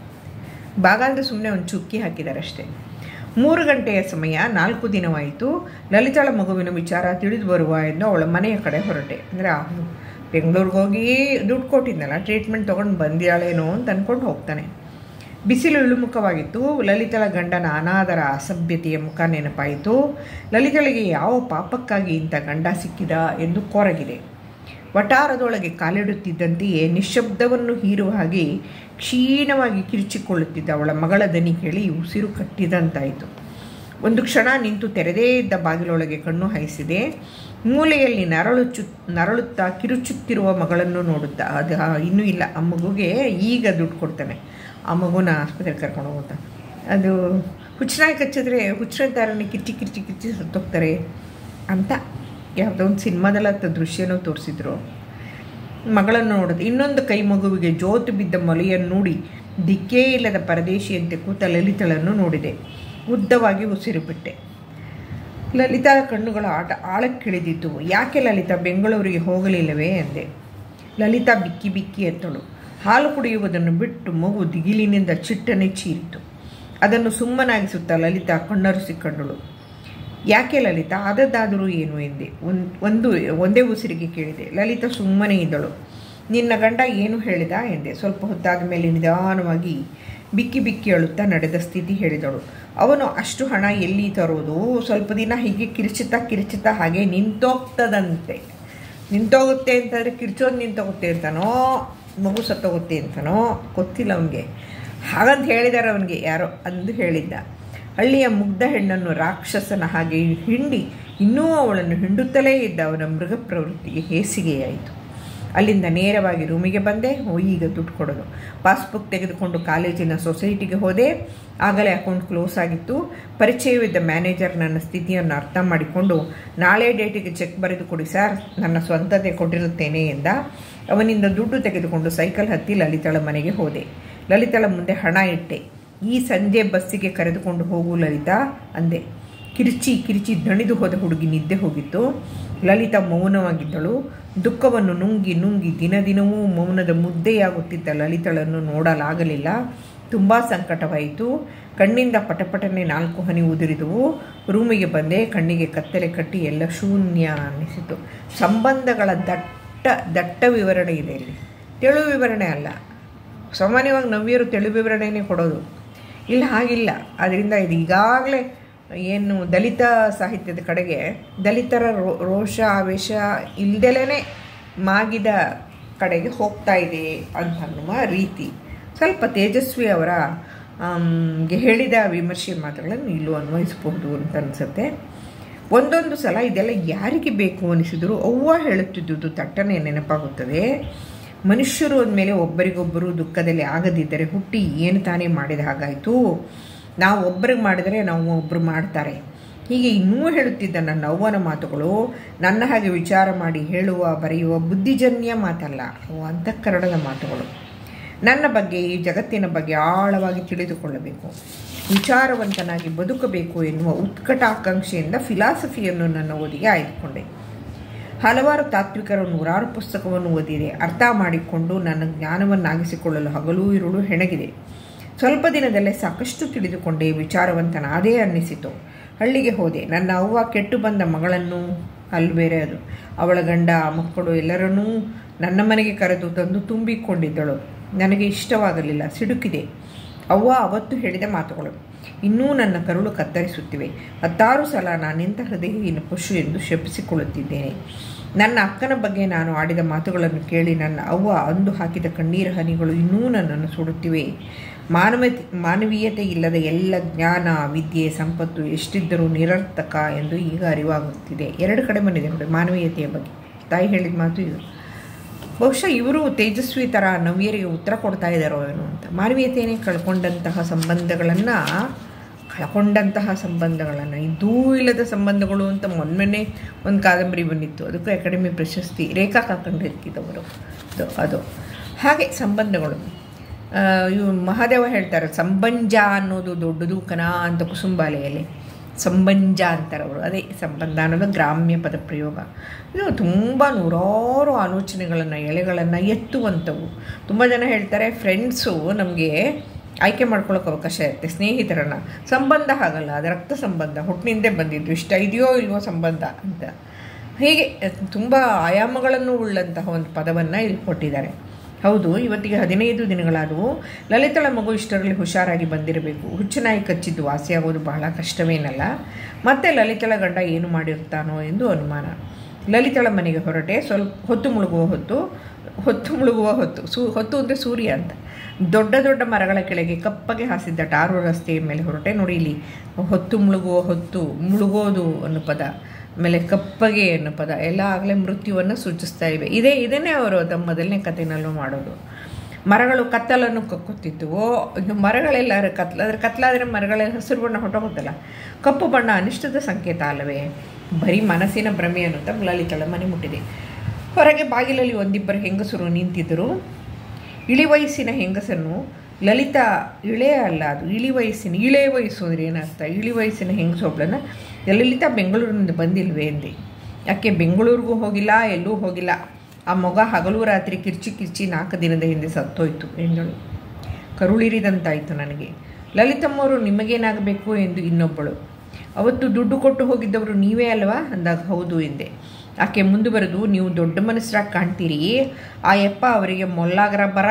ಭಾಗ ಅಂದರೆ ಸುಮ್ಮನೆ ಒಂದು ಚುಕ್ಕಿ ಹಾಕಿದ್ದಾರೆ ಅಷ್ಟೇ ಮೂರು ಗಂಟೆಯ ಸಮಯ ನಾಲ್ಕು ದಿನವಾಯಿತು ಲಲಿತಾಳ ಮಗುವಿನ ವಿಚಾರ ತಿಳಿದು ಬರುವ ಎಂದು ಅವಳ ಮನೆಯ ಕಡೆ ಹೊರಟೆ ಅಂದರೆ ಬೆಂಗಳೂರಿಗೆ ಹೋಗಿ ದುಡ್ಡು ಕೊಟ್ಟಿದ್ನಲ್ಲ ಟ್ರೀಟ್ಮೆಂಟ್ ತೊಗೊಂಡು ಬಂದಿಯಾಳೇನೋ ಅಂತ ಅಂದ್ಕೊಂಡು ಹೋಗ್ತಾನೆ ಬಿಸಿಲು ಇಳುಮುಖವಾಗಿತ್ತು ಲಲಿತಳ ಗಂಡನ ಅನಾದರ ಅಸಭ್ಯತೆಯ ಮುಖ ನೆನಪಾಯಿತು ಲಲಿತಳಿಗೆ ಯಾವ ಪಾಪಕ್ಕಾಗಿ ಇಂಥ ಗಂಡ ಸಿಕ್ಕಿದ ಎಂದು ಕೊರಗಿದೆ ವಟಾರದೊಳಗೆ ಕಾಲಿಡುತ್ತಿದ್ದಂತೆಯೇ ನಿಶ್ಶಬ್ದವನ್ನು ಹೀರುವ ಹಾಗೆ ಕ್ಷೀಣವಾಗಿ ಕಿರಿಚಿಕೊಳ್ಳುತ್ತಿದ್ದ ಅವಳ ಮಗಳ ದನಿ ಕೇಳಿ ಉಸಿರು ಕಟ್ಟಿದಂತಾಯಿತು ಒಂದು ಕ್ಷಣ ನಿಂತು ತೆರೆದೇ ಇದ್ದ ಬಾಗಿಲೊಳಗೆ ಕಣ್ಣು ಹಾಯಿಸಿದೆ ಮೂಲೆಯಲ್ಲಿ ನರಳುಚ್ಚು ನರಳುತ್ತಾ ಕಿರುಚುತ್ತಿರುವ ಮಗಳನ್ನು ನೋಡುತ್ತಾ ಅದು ಇನ್ನೂ ಇಲ್ಲ ಆ ಮಗುಗೆ ಈಗ ದುಡ್ಡು ಕೊಡ್ತಾನೆ ಆ ಮಗುನ ಆಸ್ಪತ್ರೆಗೆ ಕರ್ಕೊಂಡು ಹೋಗುತ್ತಾ ಅದು ಹುಚ್ಚನಾಗಿ ಕಚ್ಚಿದ್ರೆ ಹುಚ್ಚರ ಥರನೇ ಕಿರ್ಚಿ ಕಿರ್ಚಿ ಕಿರ್ಚಿ ಸತ್ತೋಗ್ತಾರೆ ಅಂತ ಯಾವುದೋ ಒಂದು ಸಿನಿಮಾದಲ್ಲತ್ತ ದೃಶ್ಯನೂ ತೋರಿಸಿದ್ರು ಮಗಳನ್ನು ನೋಡಿದೆ ಇನ್ನೊಂದು ಕೈ ಮಗುವಿಗೆ ಜೋತು ಬಿದ್ದ ಮೊಲೆಯನ್ನು ನೋಡಿ ದಿಕ್ಕೇ ಇಲ್ಲದ ಪರದೇಶಿಯಂತೆ ಕೂತ ಲಲಿತಳನ್ನು ನೋಡಿದೆ ಉದ್ದವಾಗಿ ಉಸಿರು ಬಿಟ್ಟೆ ಲಲಿತಾ ಕಣ್ಣುಗಳ ಆಟ ಆಳಕ್ಕಿಳಿದಿತ್ತು ಯಾಕೆ ಲಲಿತಾ ಬೆಂಗಳೂರಿಗೆ ಹೋಗಲಿಲ್ಲವೇ ಎಂದೆ ಲಲಿತಾ ಬಿಕ್ಕಿ ಬಿಕ್ಕಿ ಎತ್ತಳು ಹಾಲು ಕುಡಿಯುವುದನ್ನು ಬಿಟ್ಟು ಮಗು ದಿಗಿಲಿನಿಂದ ಚಿಟ್ಟನೆ ಚೀರಿತು ಅದನ್ನು ಸುಮ್ಮನಾಗಿಸುತ್ತಾ ಲಲಿತಾ ಕಣ್ಣರಿಸಿಕೊಂಡಳು ಯಾಕೆ ಲಲಿತಾ ಆದದ್ದಾದರೂ ಏನು ಎಂದೆ ಒಂದು ಒಂದು ಒಂದೇ ಉಸಿರಿಗೆ ಕೇಳಿದೆ ಲಲಿತಾ ಸುಮ್ಮನೆ ಇದ್ದಳು ನಿನ್ನ ಗಂಡ ಏನು ಹೇಳಿದ ಎಂದೆ ಸ್ವಲ್ಪ ಹೊತ್ತಾದ ಮೇಲೆ ನಿಧಾನವಾಗಿ ಬಿಕ್ಕಿ ಬಿಕ್ಕಿ ಅಳುತ್ತಾ ನಡೆದ ಸ್ಥಿತಿ ಹೇಳಿದಳು ಅವನು ಅಷ್ಟು ಹಣ ಎಲ್ಲಿ ತರೋದು ಸ್ವಲ್ಪ ದಿನ ಹೀಗೆ ಕಿರ್ಚುತ್ತಾ ಕಿರ್ಚುತ್ತಾ ಹಾಗೆ ನಿಂತೋಗ್ತದಂತೆ ನಿಂತೋಗುತ್ತೆ ಅಂತಂದರೆ ಕಿರ್ಚೋದು ನಿಂತೋಗುತ್ತೆ ಅಂತಾನೋ ಮಗು ಸತ್ತೋಗುತ್ತೆ ಅಂತನೋ ಗೊತ್ತಿಲ್ಲ ಅವನಿಗೆ ಹಾಗಂತ ಹೇಳಿದ್ದಾರೆ ಅವನಿಗೆ ಯಾರೋ ಅಂದು ಹೇಳಿದ್ದ ಹಳ್ಳಿಯ ಮುಗ್ಧ ಹೆಣ್ಣನ್ನು ರಾಕ್ಷಸನ ಹಾಗೆ ಹಿಂಡಿ ಇನ್ನೂ ಅವಳನ್ನು ಹಿಂಡುತ್ತಲೇ ಇದ್ದ ಅವನ ಮೃಗ ಪ್ರವೃತ್ತಿಗೆ ಹೇಸಿಗೆಯಾಯಿತು ಅಲ್ಲಿಂದ ನೇರವಾಗಿ ರೂಮಿಗೆ ಬಂದೆ ಓ ಈಗ ದುಡ್ಡು ಕೊಡೋದು ಪಾಸ್ಬುಕ್ ತೆಗೆದುಕೊಂಡು ಕಾಲೇಜಿನ ಸೊಸೈಟಿಗೆ ಹೋದೆ ಆಗಲೇ ಅಕೌಂಟ್ ಕ್ಲೋಸ್ ಆಗಿತ್ತು ಪರಿಚಯವಿದ್ದ ಮ್ಯಾನೇಜರ್ ನನ್ನ ಸ್ಥಿತಿಯನ್ನು ಅರ್ಥ ಮಾಡಿಕೊಂಡು ನಾಳೆ ಡೇಟಿಗೆ ಚೆಕ್ ಬರೆದು ಕೊಡಿ ಸರ್ ನನ್ನ ಸ್ವಂತತೆ ಕೊಟ್ಟಿರುತ್ತೇನೆ ಎಂದ ಅವನಿಂದ ದುಡ್ಡು ತೆಗೆದುಕೊಂಡು ಸೈಕಲ್ ಹತ್ತಿ ಲಲಿತಳ ಮನೆಗೆ ಹೋದೆ ಲಲಿತಳ ಮುಂದೆ ಹಣ ಇಟ್ಟೆ ಈ ಸಂಜೆ ಬಸ್ಸಿಗೆ ಕರೆದುಕೊಂಡು ಹೋಗು ಲಲಿತಾ ಅಂದೆ ಕಿರ್ಚಿ ಕಿರ್ಚಿ ದಣಿದು ಹೋದ ಹುಡುಗಿ ನಿದ್ದೆ ಹೋಗಿತ್ತು ಲಲಿತಾ ಮೌನವಾಗಿದ್ದಳು ದುಃಖವನ್ನು ನುಂಗಿ ನುಂಗಿ ದಿನ ದಿನವೂ ಮೌನದ ಮುದ್ದೆಯಾಗುತ್ತಿದ್ದ ಲಲಿತಳನ್ನು ನೋಡಲಾಗಲಿಲ್ಲ ತುಂಬ ಸಂಕಟವಾಯಿತು ಕಣ್ಣಿಂದ ಪಟಪಟನೆ ನಾಲ್ಕು ಹನಿ ಉದುರಿದವು ರೂಮಿಗೆ ಬಂದೆ ಕಣ್ಣಿಗೆ ಕತ್ತಲೆ ಕಟ್ಟಿ ಎಲ್ಲ ಶೂನ್ಯ ಅನ್ನಿಸಿತು ಸಂಬಂಧಗಳ ದಟ್ಟ ದಟ್ಟ ವಿವರಣೆ ಇದೆ ಇಲ್ಲಿ ತೆಳು ವಿವರಣೆ ಅಲ್ಲ ಸಾಮಾನ್ಯವಾಗಿ ನವ್ಯರು ತೆಳು ವಿವರಣೆನೇ ಕೊಡೋದು ಇಲ್ಲಿ ಹಾಗಿಲ್ಲ ಅದರಿಂದ ಇದು ಈಗಾಗಲೇ ಏನು ದಲಿತ ಸಾಹಿತ್ಯದ ಕಡೆಗೆ ದಲಿತರ ರೋ ರೋಷ ಆವೇಶ ಇಲ್ದಲೇ ಮಾಗಿದ ಕಡೆಗೆ ಹೋಗ್ತಾ ಇದೆ ಅಂತ ಅನ್ನುವ ರೀತಿ ಸ್ವಲ್ಪ ತೇಜಸ್ವಿ ಅವರ ಗೆ ಹೇಳಿದ ವಿಮರ್ಶೆ ಮಾತುಗಳನ್ನು ಇಲ್ಲೂ ಅನ್ವಯಿಸಬಹುದು ಅಂತ ಅನಿಸುತ್ತೆ ಒಂದೊಂದು ಸಲ ಇದೆಲ್ಲ ಯಾರಿಗೆ ಬೇಕು ಅನಿಸಿದರೂ ಅವ್ವ ಹೇಳುತ್ತಿದ್ದುದು ತಟ್ಟನೆ ನೆನಪಾಗುತ್ತದೆ ಮನುಷ್ಯರು ಅಂದಮೇಲೆ ಒಬ್ಬರಿಗೊಬ್ಬರು ದುಃಖದಲ್ಲಿ ಆಗದಿದ್ದರೆ ಹುಟ್ಟಿ ಏನು ತಾನೇ ಮಾಡಿದ ಹಾಗಾಯಿತು ನಾವು ಒಬ್ಬರಿಗೆ ಮಾಡಿದರೆ ನಾವು ಒಬ್ಬರು ಮಾಡ್ತಾರೆ ಹೀಗೆ ಇನ್ನೂ ಹೇಳುತ್ತಿದ್ದ ನನ್ನ ಅವ್ವನ ಮಾತುಗಳು ನನ್ನ ಹಾಗೆ ವಿಚಾರ ಮಾಡಿ ಹೇಳುವ ಬರೆಯುವ ಬುದ್ಧಿಜನ್ಯ ಮಾತಲ್ಲ ಅವು ಅಂತಃಕರಣದ ಮಾತುಗಳು ನನ್ನ ಬಗ್ಗೆ ಈ ಜಗತ್ತಿನ ಬಗ್ಗೆ ಆಳವಾಗಿ ತಿಳಿದುಕೊಳ್ಳಬೇಕು ವಿಚಾರವಂತನಾಗಿ ಬದುಕಬೇಕು ಎನ್ನುವ ಉತ್ಕಟಾಕಾಂಕ್ಷೆಯಿಂದ ಫಿಲಾಸಫಿಯನ್ನು ನನ್ನ ಓದಿಗೆ ಆಯ್ದುಕೊಂಡೆ ಹಲವಾರು ತಾತ್ವಿಕರ ನೂರಾರು ಪುಸ್ತಕವನ್ನು ಓದಿದೆ ಅರ್ಥ ಮಾಡಿಕೊಂಡು ನನ್ನ ಜ್ಞಾನವನ್ನಾಗಿಸಿಕೊಳ್ಳಲು ಹಗಲು ಇರುಳು ಹೆಣಗಿದೆ ಸ್ವಲ್ಪ ದಿನದಲ್ಲೇ ಸಾಕಷ್ಟು ತಿಳಿದುಕೊಂಡೆ ವಿಚಾರವಂತನಾದೇ ಅನ್ನಿಸಿತು ಹಳ್ಳಿಗೆ ಹೋದೆ ನನ್ನ ಅವ್ವ ಕೆಟ್ಟು ಬಂದ ಮಗಳನ್ನು ಅಲ್ಲಿ ಬೇರೆ ಅದು ಅವಳ ಗಂಡ ಮಕ್ಕಳು ಎಲ್ಲರನ್ನೂ ನನ್ನ ಮನೆಗೆ ಕರೆದು ತಂದು ತುಂಬಿಕೊಂಡಿದ್ದಳು ನನಗೆ ಇಷ್ಟವಾಗಲಿಲ್ಲ ಸಿಡುಕಿದೆ ಅವ್ವ ಅವತ್ತು ಹೇಳಿದ ಮಾತುಗಳು ಇನ್ನೂ ನನ್ನ ಕರುಳು ಕತ್ತರಿಸುತ್ತಿವೆ ಹತ್ತಾರು ಸಲ ನಾನೆಂಥ ಹೃದಯಹೀನ ಪಶು ಎಂದು ಶಪಿಸಿಕೊಳ್ಳುತ್ತಿದ್ದೇನೆ ನನ್ನ ಅಕ್ಕನ ಬಗ್ಗೆ ನಾನು ಆಡಿದ ಮಾತುಗಳನ್ನು ಕೇಳಿ ನನ್ನ ಅವ್ವ ಅಂದು ಹಾಕಿದ ಕಣ್ಣೀರ ಹನಿಗಳು ಇನ್ನೂ ನನ್ನನ್ನು ಸುಡುತ್ತಿವೆ ಮಾನವ ಮಾನವೀಯತೆ ಇಲ್ಲದ ಎಲ್ಲ ಜ್ಞಾನ ವಿದ್ಯೆ ಸಂಪತ್ತು ಎಷ್ಟಿದ್ದರೂ ನಿರರ್ಥಕ ಎಂದು ಈಗ ಅರಿವಾಗುತ್ತಿದೆ ಎರಡು ಕಡೆ ಬಂದಿದೆ ನೋಡಿ ಮಾನವೀಯತೆಯ ಬಗ್ಗೆ ತಾಯಿ ಹೇಳಿದ ಮಾತು ಇದು ಬಹುಶಃ ಇವರು ತೇಜಸ್ವಿ ಥರ ನವ್ಯರಿಗೆ ಉತ್ತರ ಕೊಡ್ತಾ ಇದ್ದಾರೋ ಏನೋ ಅಂತ ಮಾನವೀಯತೆಯೇ ಕಳ್ಕೊಂಡಂತಹ ಸಂಬಂಧಗಳನ್ನು ಕಳ್ಕೊಂಡಂತಹ ಸಂಬಂಧಗಳನ್ನು ಇದ್ದೂ ಇಲ್ಲದ ಸಂಬಂಧಗಳು ಅಂತ ಮೊನ್ನೆ ಒಂದು ಕಾದಂಬರಿ ಬಂದಿತ್ತು ಅದಕ್ಕೂ ಅಕಾಡೆಮಿ ಪ್ರಶಸ್ತಿ ರೇಖಾ ಕಾಕಂಡಿರ್ತಿದ್ದವರು ಅದು ಅದು ಹಾಗೆ ಸಂಬಂಧಗಳು ಇವು ಮಹಾದೇವ ಹೇಳ್ತಾರೆ ಸಂಬಂಜ ಅನ್ನೋದು ದೊಡ್ಡದು ಕನ ಅಂತ ಕುಸುಂಬಾಲೆಯಲ್ಲಿ ಸಂಬಂಜ ಅಂತಾರೆ ಅವರು ಅದೇ ಸಂಬಂಧ ಅನ್ನೋದು ಗ್ರಾಮ್ಯ ಪದ ಪ್ರಯೋಗ ಇದು ತುಂಬ ನೂರಾರು ಆಲೋಚನೆಗಳನ್ನು ಎಳೆಗಳನ್ನು ಎತ್ತುವಂಥವು ತುಂಬ ಜನ ಹೇಳ್ತಾರೆ ಫ್ರೆಂಡ್ಸು ನಮಗೆ ಆಯ್ಕೆ ಮಾಡ್ಕೊಳ್ಳೋಕೆ ಅವಕಾಶ ಇರುತ್ತೆ ಸ್ನೇಹಿತರನ್ನು ಸಂಬಂಧ ಹಾಗಲ್ಲ ಅದು ರಕ್ತ ಸಂಬಂಧ ಹುಟ್ಟಿನಿಂದೇ ಬಂದಿದ್ದು ಇಷ್ಟ ಇದೆಯೋ ಇಲ್ವೋ ಸಂಬಂಧ ಅಂತ ಹೀಗೆ ತುಂಬ ಆಯಾಮಗಳನ್ನು ಉಳ್ಳಂತಹ ಒಂದು ಪದವನ್ನು ಇಲ್ಲಿ ಕೊಟ್ಟಿದ್ದಾರೆ ಹೌದು ಇವತ್ತಿಗೆ ಹದಿನೈದು ದಿನಗಳಾದವು ಲಲಿತಳ ಮಗು ಇಷ್ಟರಲ್ಲಿ ಹುಷಾರಾಗಿ ಬಂದಿರಬೇಕು ಹುಚ್ಚನಾಯಿ ಕಚ್ಚಿದ್ದು ವಾಸಿಯಾಗೋದು ಬಹಳ ಕಷ್ಟವೇನಲ್ಲ ಮತ್ತೆ ಲಲಿತಳ ಗಂಡ ಏನು ಮಾಡಿರ್ತಾನೋ ಎಂದು ಅನುಮಾನ ಲಲಿತಳ ಮನೆಗೆ ಹೊರಟೆ ಸ್ವಲ್ಪ ಹೊತ್ತು ಮುಳುಗುವ ಹೊತ್ತು ಹೊತ್ತು ಮುಳುಗುವ ಹೊತ್ತು ಸೂ ಹೊತ್ತು ಅಂದರೆ ಸೂರ್ಯ ಅಂತ ದೊಡ್ಡ ದೊಡ್ಡ ಮರಗಳ ಕೆಳಗೆ ಕಪ್ಪಗೆ ಹಾಸಿದ್ದ ಟಾರು ರಸ್ತೆಯ ಮೇಲೆ ಹೊರಟೆ ನೋಡಿ ಇಲ್ಲಿ ಹೊತ್ತು ಮುಳುಗುವ ಹೊತ್ತು ಮುಳುಗೋದು ಅನ್ನೋ ಪದ ಆಮೇಲೆ ಕಪ್ಪಗೆ ಅನ್ನೋ ಪದ ಎಲ್ಲ ಆಗಲೇ ಮೃತ್ಯುವನ್ನು ಸೂಚಿಸ್ತಾ ಇವೆ ಇದೇ ಇದನ್ನೇ ಅವರು ತಮ್ಮ ಮೊದಲನೇ ಕಥೆನಲ್ಲೂ ಮಾಡೋದು ಮರಗಳು ಕತ್ತಲನ್ನು ಕಕ್ಕುತ್ತಿದ್ದವು ಇದು ಮರಗಳೆಲ್ಲ ಕತ್ಲಾದ್ರೆ ಕತ್ಲಾದರೆ ಮರಗಳ ಹಸಿರು ಬಣ್ಣ ಹೊಟ್ಟೋಗುತ್ತಲ್ಲ ಕಪ್ಪು ಬಣ್ಣ ಅನಿಷ್ಟದ ಸಂಕೇತ ಅಲ್ಲವೇ ಬರೀ ಮನಸ್ಸಿನ ಭ್ರಮೆ ಅನ್ನುತ್ತಾ ಲಲಿತಳ ಮನೆ ಮುಟ್ಟಿದೆ ಹೊರಗೆ ಬಾಗಿಲಲ್ಲಿ ಒಂದಿಬ್ಬರು ಹೆಂಗಸರು ನಿಂತಿದ್ದರು ಇಳಿ ವಯಸ್ಸಿನ ಹೆಂಗಸನ್ನು ಲಲಿತಾ ಇಳೆಯ ಅಲ್ಲ ಅದು ಇಳಿ ವಯಸ್ಸಿನ ಇಳೆ ವಯಸ್ಸು ಅಂದರೆ ಏನರ್ಥ ಇಳಿ ವಯಸ್ಸಿನ ಹೆಂಗಸೊಬ್ಳನ್ನು ಲಲಿತಾ ಬೆಂಗಳೂರಿನಿಂದ ಬಂದಿಲ್ವೇ ಎಂದೆ ಯಾಕೆ ಬೆಂಗಳೂರಿಗೂ ಹೋಗಿಲ್ಲ ಎಲ್ಲೂ ಹೋಗಿಲ್ಲ ಆ ಮೊಗ ಹಗಲು ರಾತ್ರಿ ಕಿರ್ಚಿ ಕಿರ್ಚಿ ನಾಲ್ಕು ದಿನದ ಹಿಂದೆ ಸತ್ತೋಯ್ತು ಎಂದಳು ಕರುಳಿರಿದಂತಾಯಿತು ನನಗೆ ಲಲಿತಮ್ಮವರು ನಿಮಗೇನಾಗಬೇಕು ಎಂದು ಇನ್ನೊಬ್ಬಳು ಅವತ್ತು ದುಡ್ಡು ಕೊಟ್ಟು ಹೋಗಿದ್ದವರು ನೀವೇ ಅಲ್ವಾ ಅಂದಾಗ ಹೌದು ಎಂದೆ ಆಕೆ ಮುಂದುವರೆದು ನೀವು ದೊಡ್ಡ ಮನಸ್ಸರಾಗಿ ಕಾಣ್ತೀರಿ ಆ ಯಪ್ಪ ಅವರಿಗೆ ಮೊಲ್ಲಾಗರ ಬರ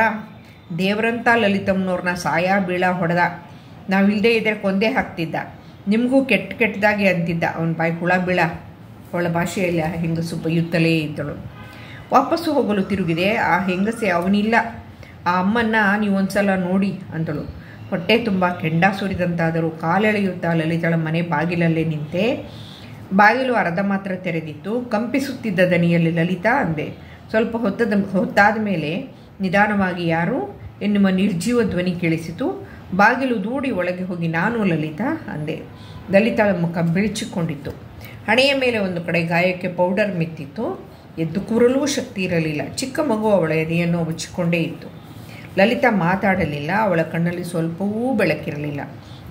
ದೇವರಂತ ಲಲಿತಮ್ಮನವ್ರನ್ನ ಸಾಯ ಬೀಳ ಹೊಡೆದ ನಾವಿಲ್ಲದೆ ಇದ್ರೆ ಕೊಂದೇ ಹಾಕ್ತಿದ್ದ ನಿಮಗೂ ಕೆಟ್ಟ ಕೆಟ್ಟದಾಗಿ ಅಂತಿದ್ದ ಅವನ ಬಾಯಿ ಹುಳ ಬೀಳ ಅವಳ ಭಾಷೆಯಲ್ಲಿ ಆ ಹೆಂಗಸು ಬೈಯುತ್ತಲೇ ಇದ್ದಳು ವಾಪಸ್ಸು ಹೋಗಲು ತಿರುಗಿದೆ ಆ ಹೆಂಗಸೆ ಅವನಿಲ್ಲ ಆ ಅಮ್ಮನ್ನ ನೀವು ಒಂದ್ಸಲ ನೋಡಿ ಅಂದಳು ಹೊಟ್ಟೆ ತುಂಬ ಕೆಂಡ ಸುರಿದಂತಾದರೂ ಕಾಲೆಳೆಯುತ್ತಾ ಲಲಿತಳ ಮನೆ ಬಾಗಿಲಲ್ಲೇ ನಿಂತೆ ಬಾಗಿಲು ಅರ್ಧ ಮಾತ್ರ ತೆರೆದಿತ್ತು ಕಂಪಿಸುತ್ತಿದ್ದ ದನಿಯಲ್ಲಿ ಲಲಿತಾ ಅಂದೆ ಸ್ವಲ್ಪ ಹೊತ್ತದ ಹೊತ್ತಾದ ಮೇಲೆ ನಿಧಾನವಾಗಿ ಯಾರು ಎನ್ನುವ ನಿರ್ಜೀವ ಧ್ವನಿ ಕೇಳಿಸಿತು ಬಾಗಿಲು ದೂಡಿ ಒಳಗೆ ಹೋಗಿ ನಾನು ಲಲಿತಾ ಅಂದೆ ಲಲಿತಾಳ ಮುಖ ಬಿಳಿಚಿಕೊಂಡಿತ್ತು ಹಣೆಯ ಮೇಲೆ ಒಂದು ಕಡೆ ಗಾಯಕ್ಕೆ ಪೌಡರ್ ಮೆತ್ತಿತ್ತು ಎದ್ದು ಕೂರಲೂ ಶಕ್ತಿ ಇರಲಿಲ್ಲ ಚಿಕ್ಕ ಮಗು ಅವಳ ಎದೆಯನ್ನು ಮುಚ್ಚಿಕೊಂಡೇ ಇತ್ತು ಲಲಿತಾ ಮಾತಾಡಲಿಲ್ಲ ಅವಳ ಕಣ್ಣಲ್ಲಿ ಸ್ವಲ್ಪವೂ ಬೆಳಕಿರಲಿಲ್ಲ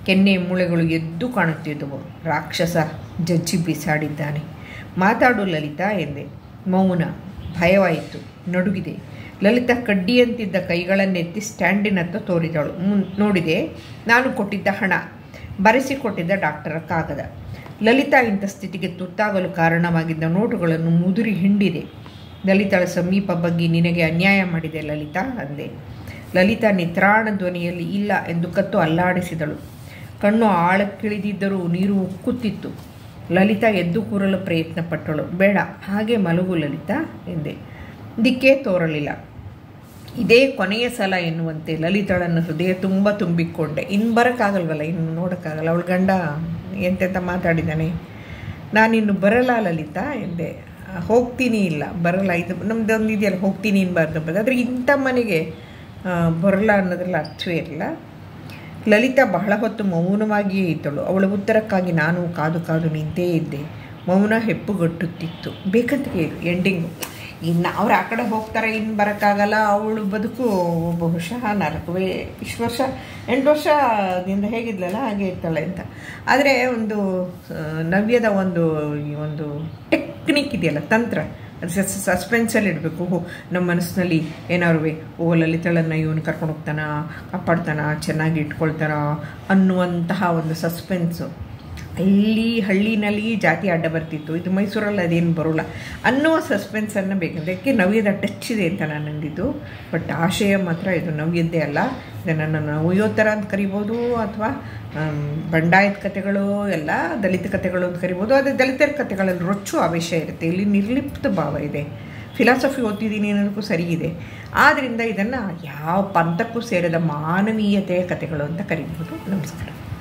ಕೆನ್ನೆ ಮೂಳೆಗಳು ಎದ್ದು ಕಾಣುತ್ತಿದ್ದವು ರಾಕ್ಷಸ ಜಜ್ಜಿ ಬಿಸಾಡಿದ್ದಾನೆ ಮಾತಾಡು ಲಲಿತಾ ಎಂದೆ ಮೌನ ಭಯವಾಯಿತು ನಡುಗಿದೆ ಲಲಿತಾ ಕಡ್ಡಿಯಂತಿದ್ದ ಕೈಗಳನ್ನೆತ್ತಿ ಸ್ಟ್ಯಾಂಡಿನತ್ತ ತೋರಿದಳು ಮುನ್ ನೋಡಿದೆ ನಾನು ಕೊಟ್ಟಿದ್ದ ಹಣ ಬರೆಸಿಕೊಟ್ಟಿದ್ದ ಡಾಕ್ಟರ ಕಾಗದ ಲಲಿತಾ ಇಂಥ ಸ್ಥಿತಿಗೆ ತುತ್ತಾಗಲು ಕಾರಣವಾಗಿದ್ದ ನೋಟುಗಳನ್ನು ಮುದುರಿ ಹಿಂಡಿದೆ ಲಲಿತಾಳ ಸಮೀಪ ಬಗ್ಗೆ ನಿನಗೆ ಅನ್ಯಾಯ ಮಾಡಿದೆ ಲಲಿತಾ ಅಂದೆ ಲಲಿತಾ ನಿತ್ರಾಣ ಧ್ವನಿಯಲ್ಲಿ ಇಲ್ಲ ಎಂದು ಕತ್ತು ಅಲ್ಲಾಡಿಸಿದಳು ಕಣ್ಣು ಆಳಕ್ಕಿಳಿದಿದ್ದರೂ ನೀರು ಉಕ್ಕುತ್ತಿತ್ತು ಲಲಿತಾ ಎದ್ದು ಕೂರಲು ಪ್ರಯತ್ನ ಪಟ್ಟಳು ಬೇಡ ಹಾಗೆ ಮಲಗು ಲಲಿತಾ ಎಂದೆ ದಿಕ್ಕೇ ತೋರಲಿಲ್ಲ ಇದೇ ಕೊನೆಯ ಸಲ ಎನ್ನುವಂತೆ ಲಲಿತಾಳನ್ನು ಹೃದಯ ತುಂಬ ತುಂಬಿಕೊಂಡೆ ಇನ್ನು ಬರೋಕ್ಕಾಗಲ್ವಲ್ಲ ಇನ್ನು ನೋಡೋಕ್ಕಾಗಲ್ಲ ಅವಳ ಗಂಡ ಎಂತೆಂತ ಮಾತಾಡಿದ್ದಾನೆ ನಾನಿನ್ನು ಬರಲ್ಲ ಲಲಿತಾ ಎಂದೆ ಹೋಗ್ತೀನಿ ಇಲ್ಲ ಬರಲ್ಲ ಇದು ನಮ್ದೊಂದು ಇದೆಯಲ್ಲ ಹೋಗ್ತೀನಿ ಇನ್ಬಾರ್ದು ಅಂಬದು ಆದರೆ ಇಂಥ ಮನೆಗೆ ಆ, ಬರಲ್ಲ ಅನ್ನೋದ್ರಲ್ಲಿ ಅರ್ಥವೇ ಇರಲ್ಲ ಲಲಿತಾ ಬಹಳ ಹೊತ್ತು ಮೌನವಾಗಿಯೇ ಇದ್ದಳು ಅವಳ ಉತ್ತರಕ್ಕಾಗಿ ನಾನು ಕಾದು ಕಾದು ನಿಂತೇ ಇದ್ದೆ ಮೌನ ಹೆಪ್ಪುಗಟ್ಟುತ್ತಿತ್ತು ಬೇಕಂತ ಇದು ಎಂಡಿಂಗು ಇನ್ನು ಅವ್ರು ಆ ಕಡೆ ಹೋಗ್ತಾರೆ ಇನ್ನು ಬರೋಕ್ಕಾಗಲ್ಲ ಅವಳು ಬದುಕು ಬಹುಶಃ ನಾಲ್ಕುವೇ ಇಷ್ಟು ವರ್ಷ ಎಂಟು ವರ್ಷದಿಂದ ಹೇಗಿದ್ಲಲ್ಲ ಹಾಗೆ ಇರ್ತಾಳೆ ಅಂತ ಆದರೆ ಒಂದು ಆ, ನವ್ಯದ ಒಂದು ಈ ಒಂದು ಟೆಕ್ನಿಕ್ ಇದೆಯಲ್ಲ ತಂತ್ರ ಅದು ಸಸ್ ಸಸ್ಪೆನ್ಸಲ್ಲಿ ಇಡಬೇಕು ಹೋ ನಮ್ಮ ಮನಸ್ಸಿನಲ್ಲಿ ಏನಾದ್ರು ಓ ಲಲಿತಳನ್ನು ಇವನು ಕರ್ಕೊಂಡು ಹೋಗ್ತಾನ ಕಾಪಾಡ್ತಾನ ಚೆನ್ನಾಗಿ ಇಟ್ಕೊಳ್ತಾನ ಅನ್ನುವಂತಹ ಒಂದು ಸಸ್ಪೆನ್ಸು ಅಲ್ಲಿ ಹಳ್ಳಿನಲ್ಲಿ ಜಾತಿ ಅಡ್ಡ ಬರ್ತಿತ್ತು ಇದು ಮೈಸೂರಲ್ಲಿ ಅದೇನು ಬರೋಲ್ಲ ಅನ್ನುವ ಸಸ್ಪೆನ್ಸನ್ನು ಬೇಕಂದ್ರೆ ಯಾಕೆ ನವ್ಯದ ಟಚ್ ಇದೆ ಅಂತ ನಾನು ಅಂದಿದ್ದು ಬಟ್ ಆಶಯ ಮಾತ್ರ ಇದು ನವ್ಯದ್ದೇ ಅಲ್ಲ ಇದನ್ನು ನವ್ಯೋ ಥರ ಅಂತ ಕರಿಬೋದು ಅಥವಾ ಬಂಡಾಯದ ಕಥೆಗಳು ಎಲ್ಲ ದಲಿತ ಕಥೆಗಳು ಅಂತ ಕರಿಬೋದು ಆದರೆ ದಲಿತರ ಕಥೆಗಳಲ್ಲಿ ರೊಚ್ಚು ಆವೇಶ ಇರುತ್ತೆ ಇಲ್ಲಿ ನಿರ್ಲಿಪ್ತ ಭಾವ ಇದೆ ಫಿಲಾಸಫಿ ಓದ್ತಿದ್ದೀನಿ ಅನ್ನೋದಕ್ಕೂ ಸರಿ ಇದೆ ಆದ್ದರಿಂದ ಇದನ್ನು ಯಾವ ಪಂಥಕ್ಕೂ ಸೇರಿದ ಮಾನವೀಯತೆಯ ಕಥೆಗಳು ಅಂತ ಕರಿಬೋದು ನಮಸ್ಕಾರ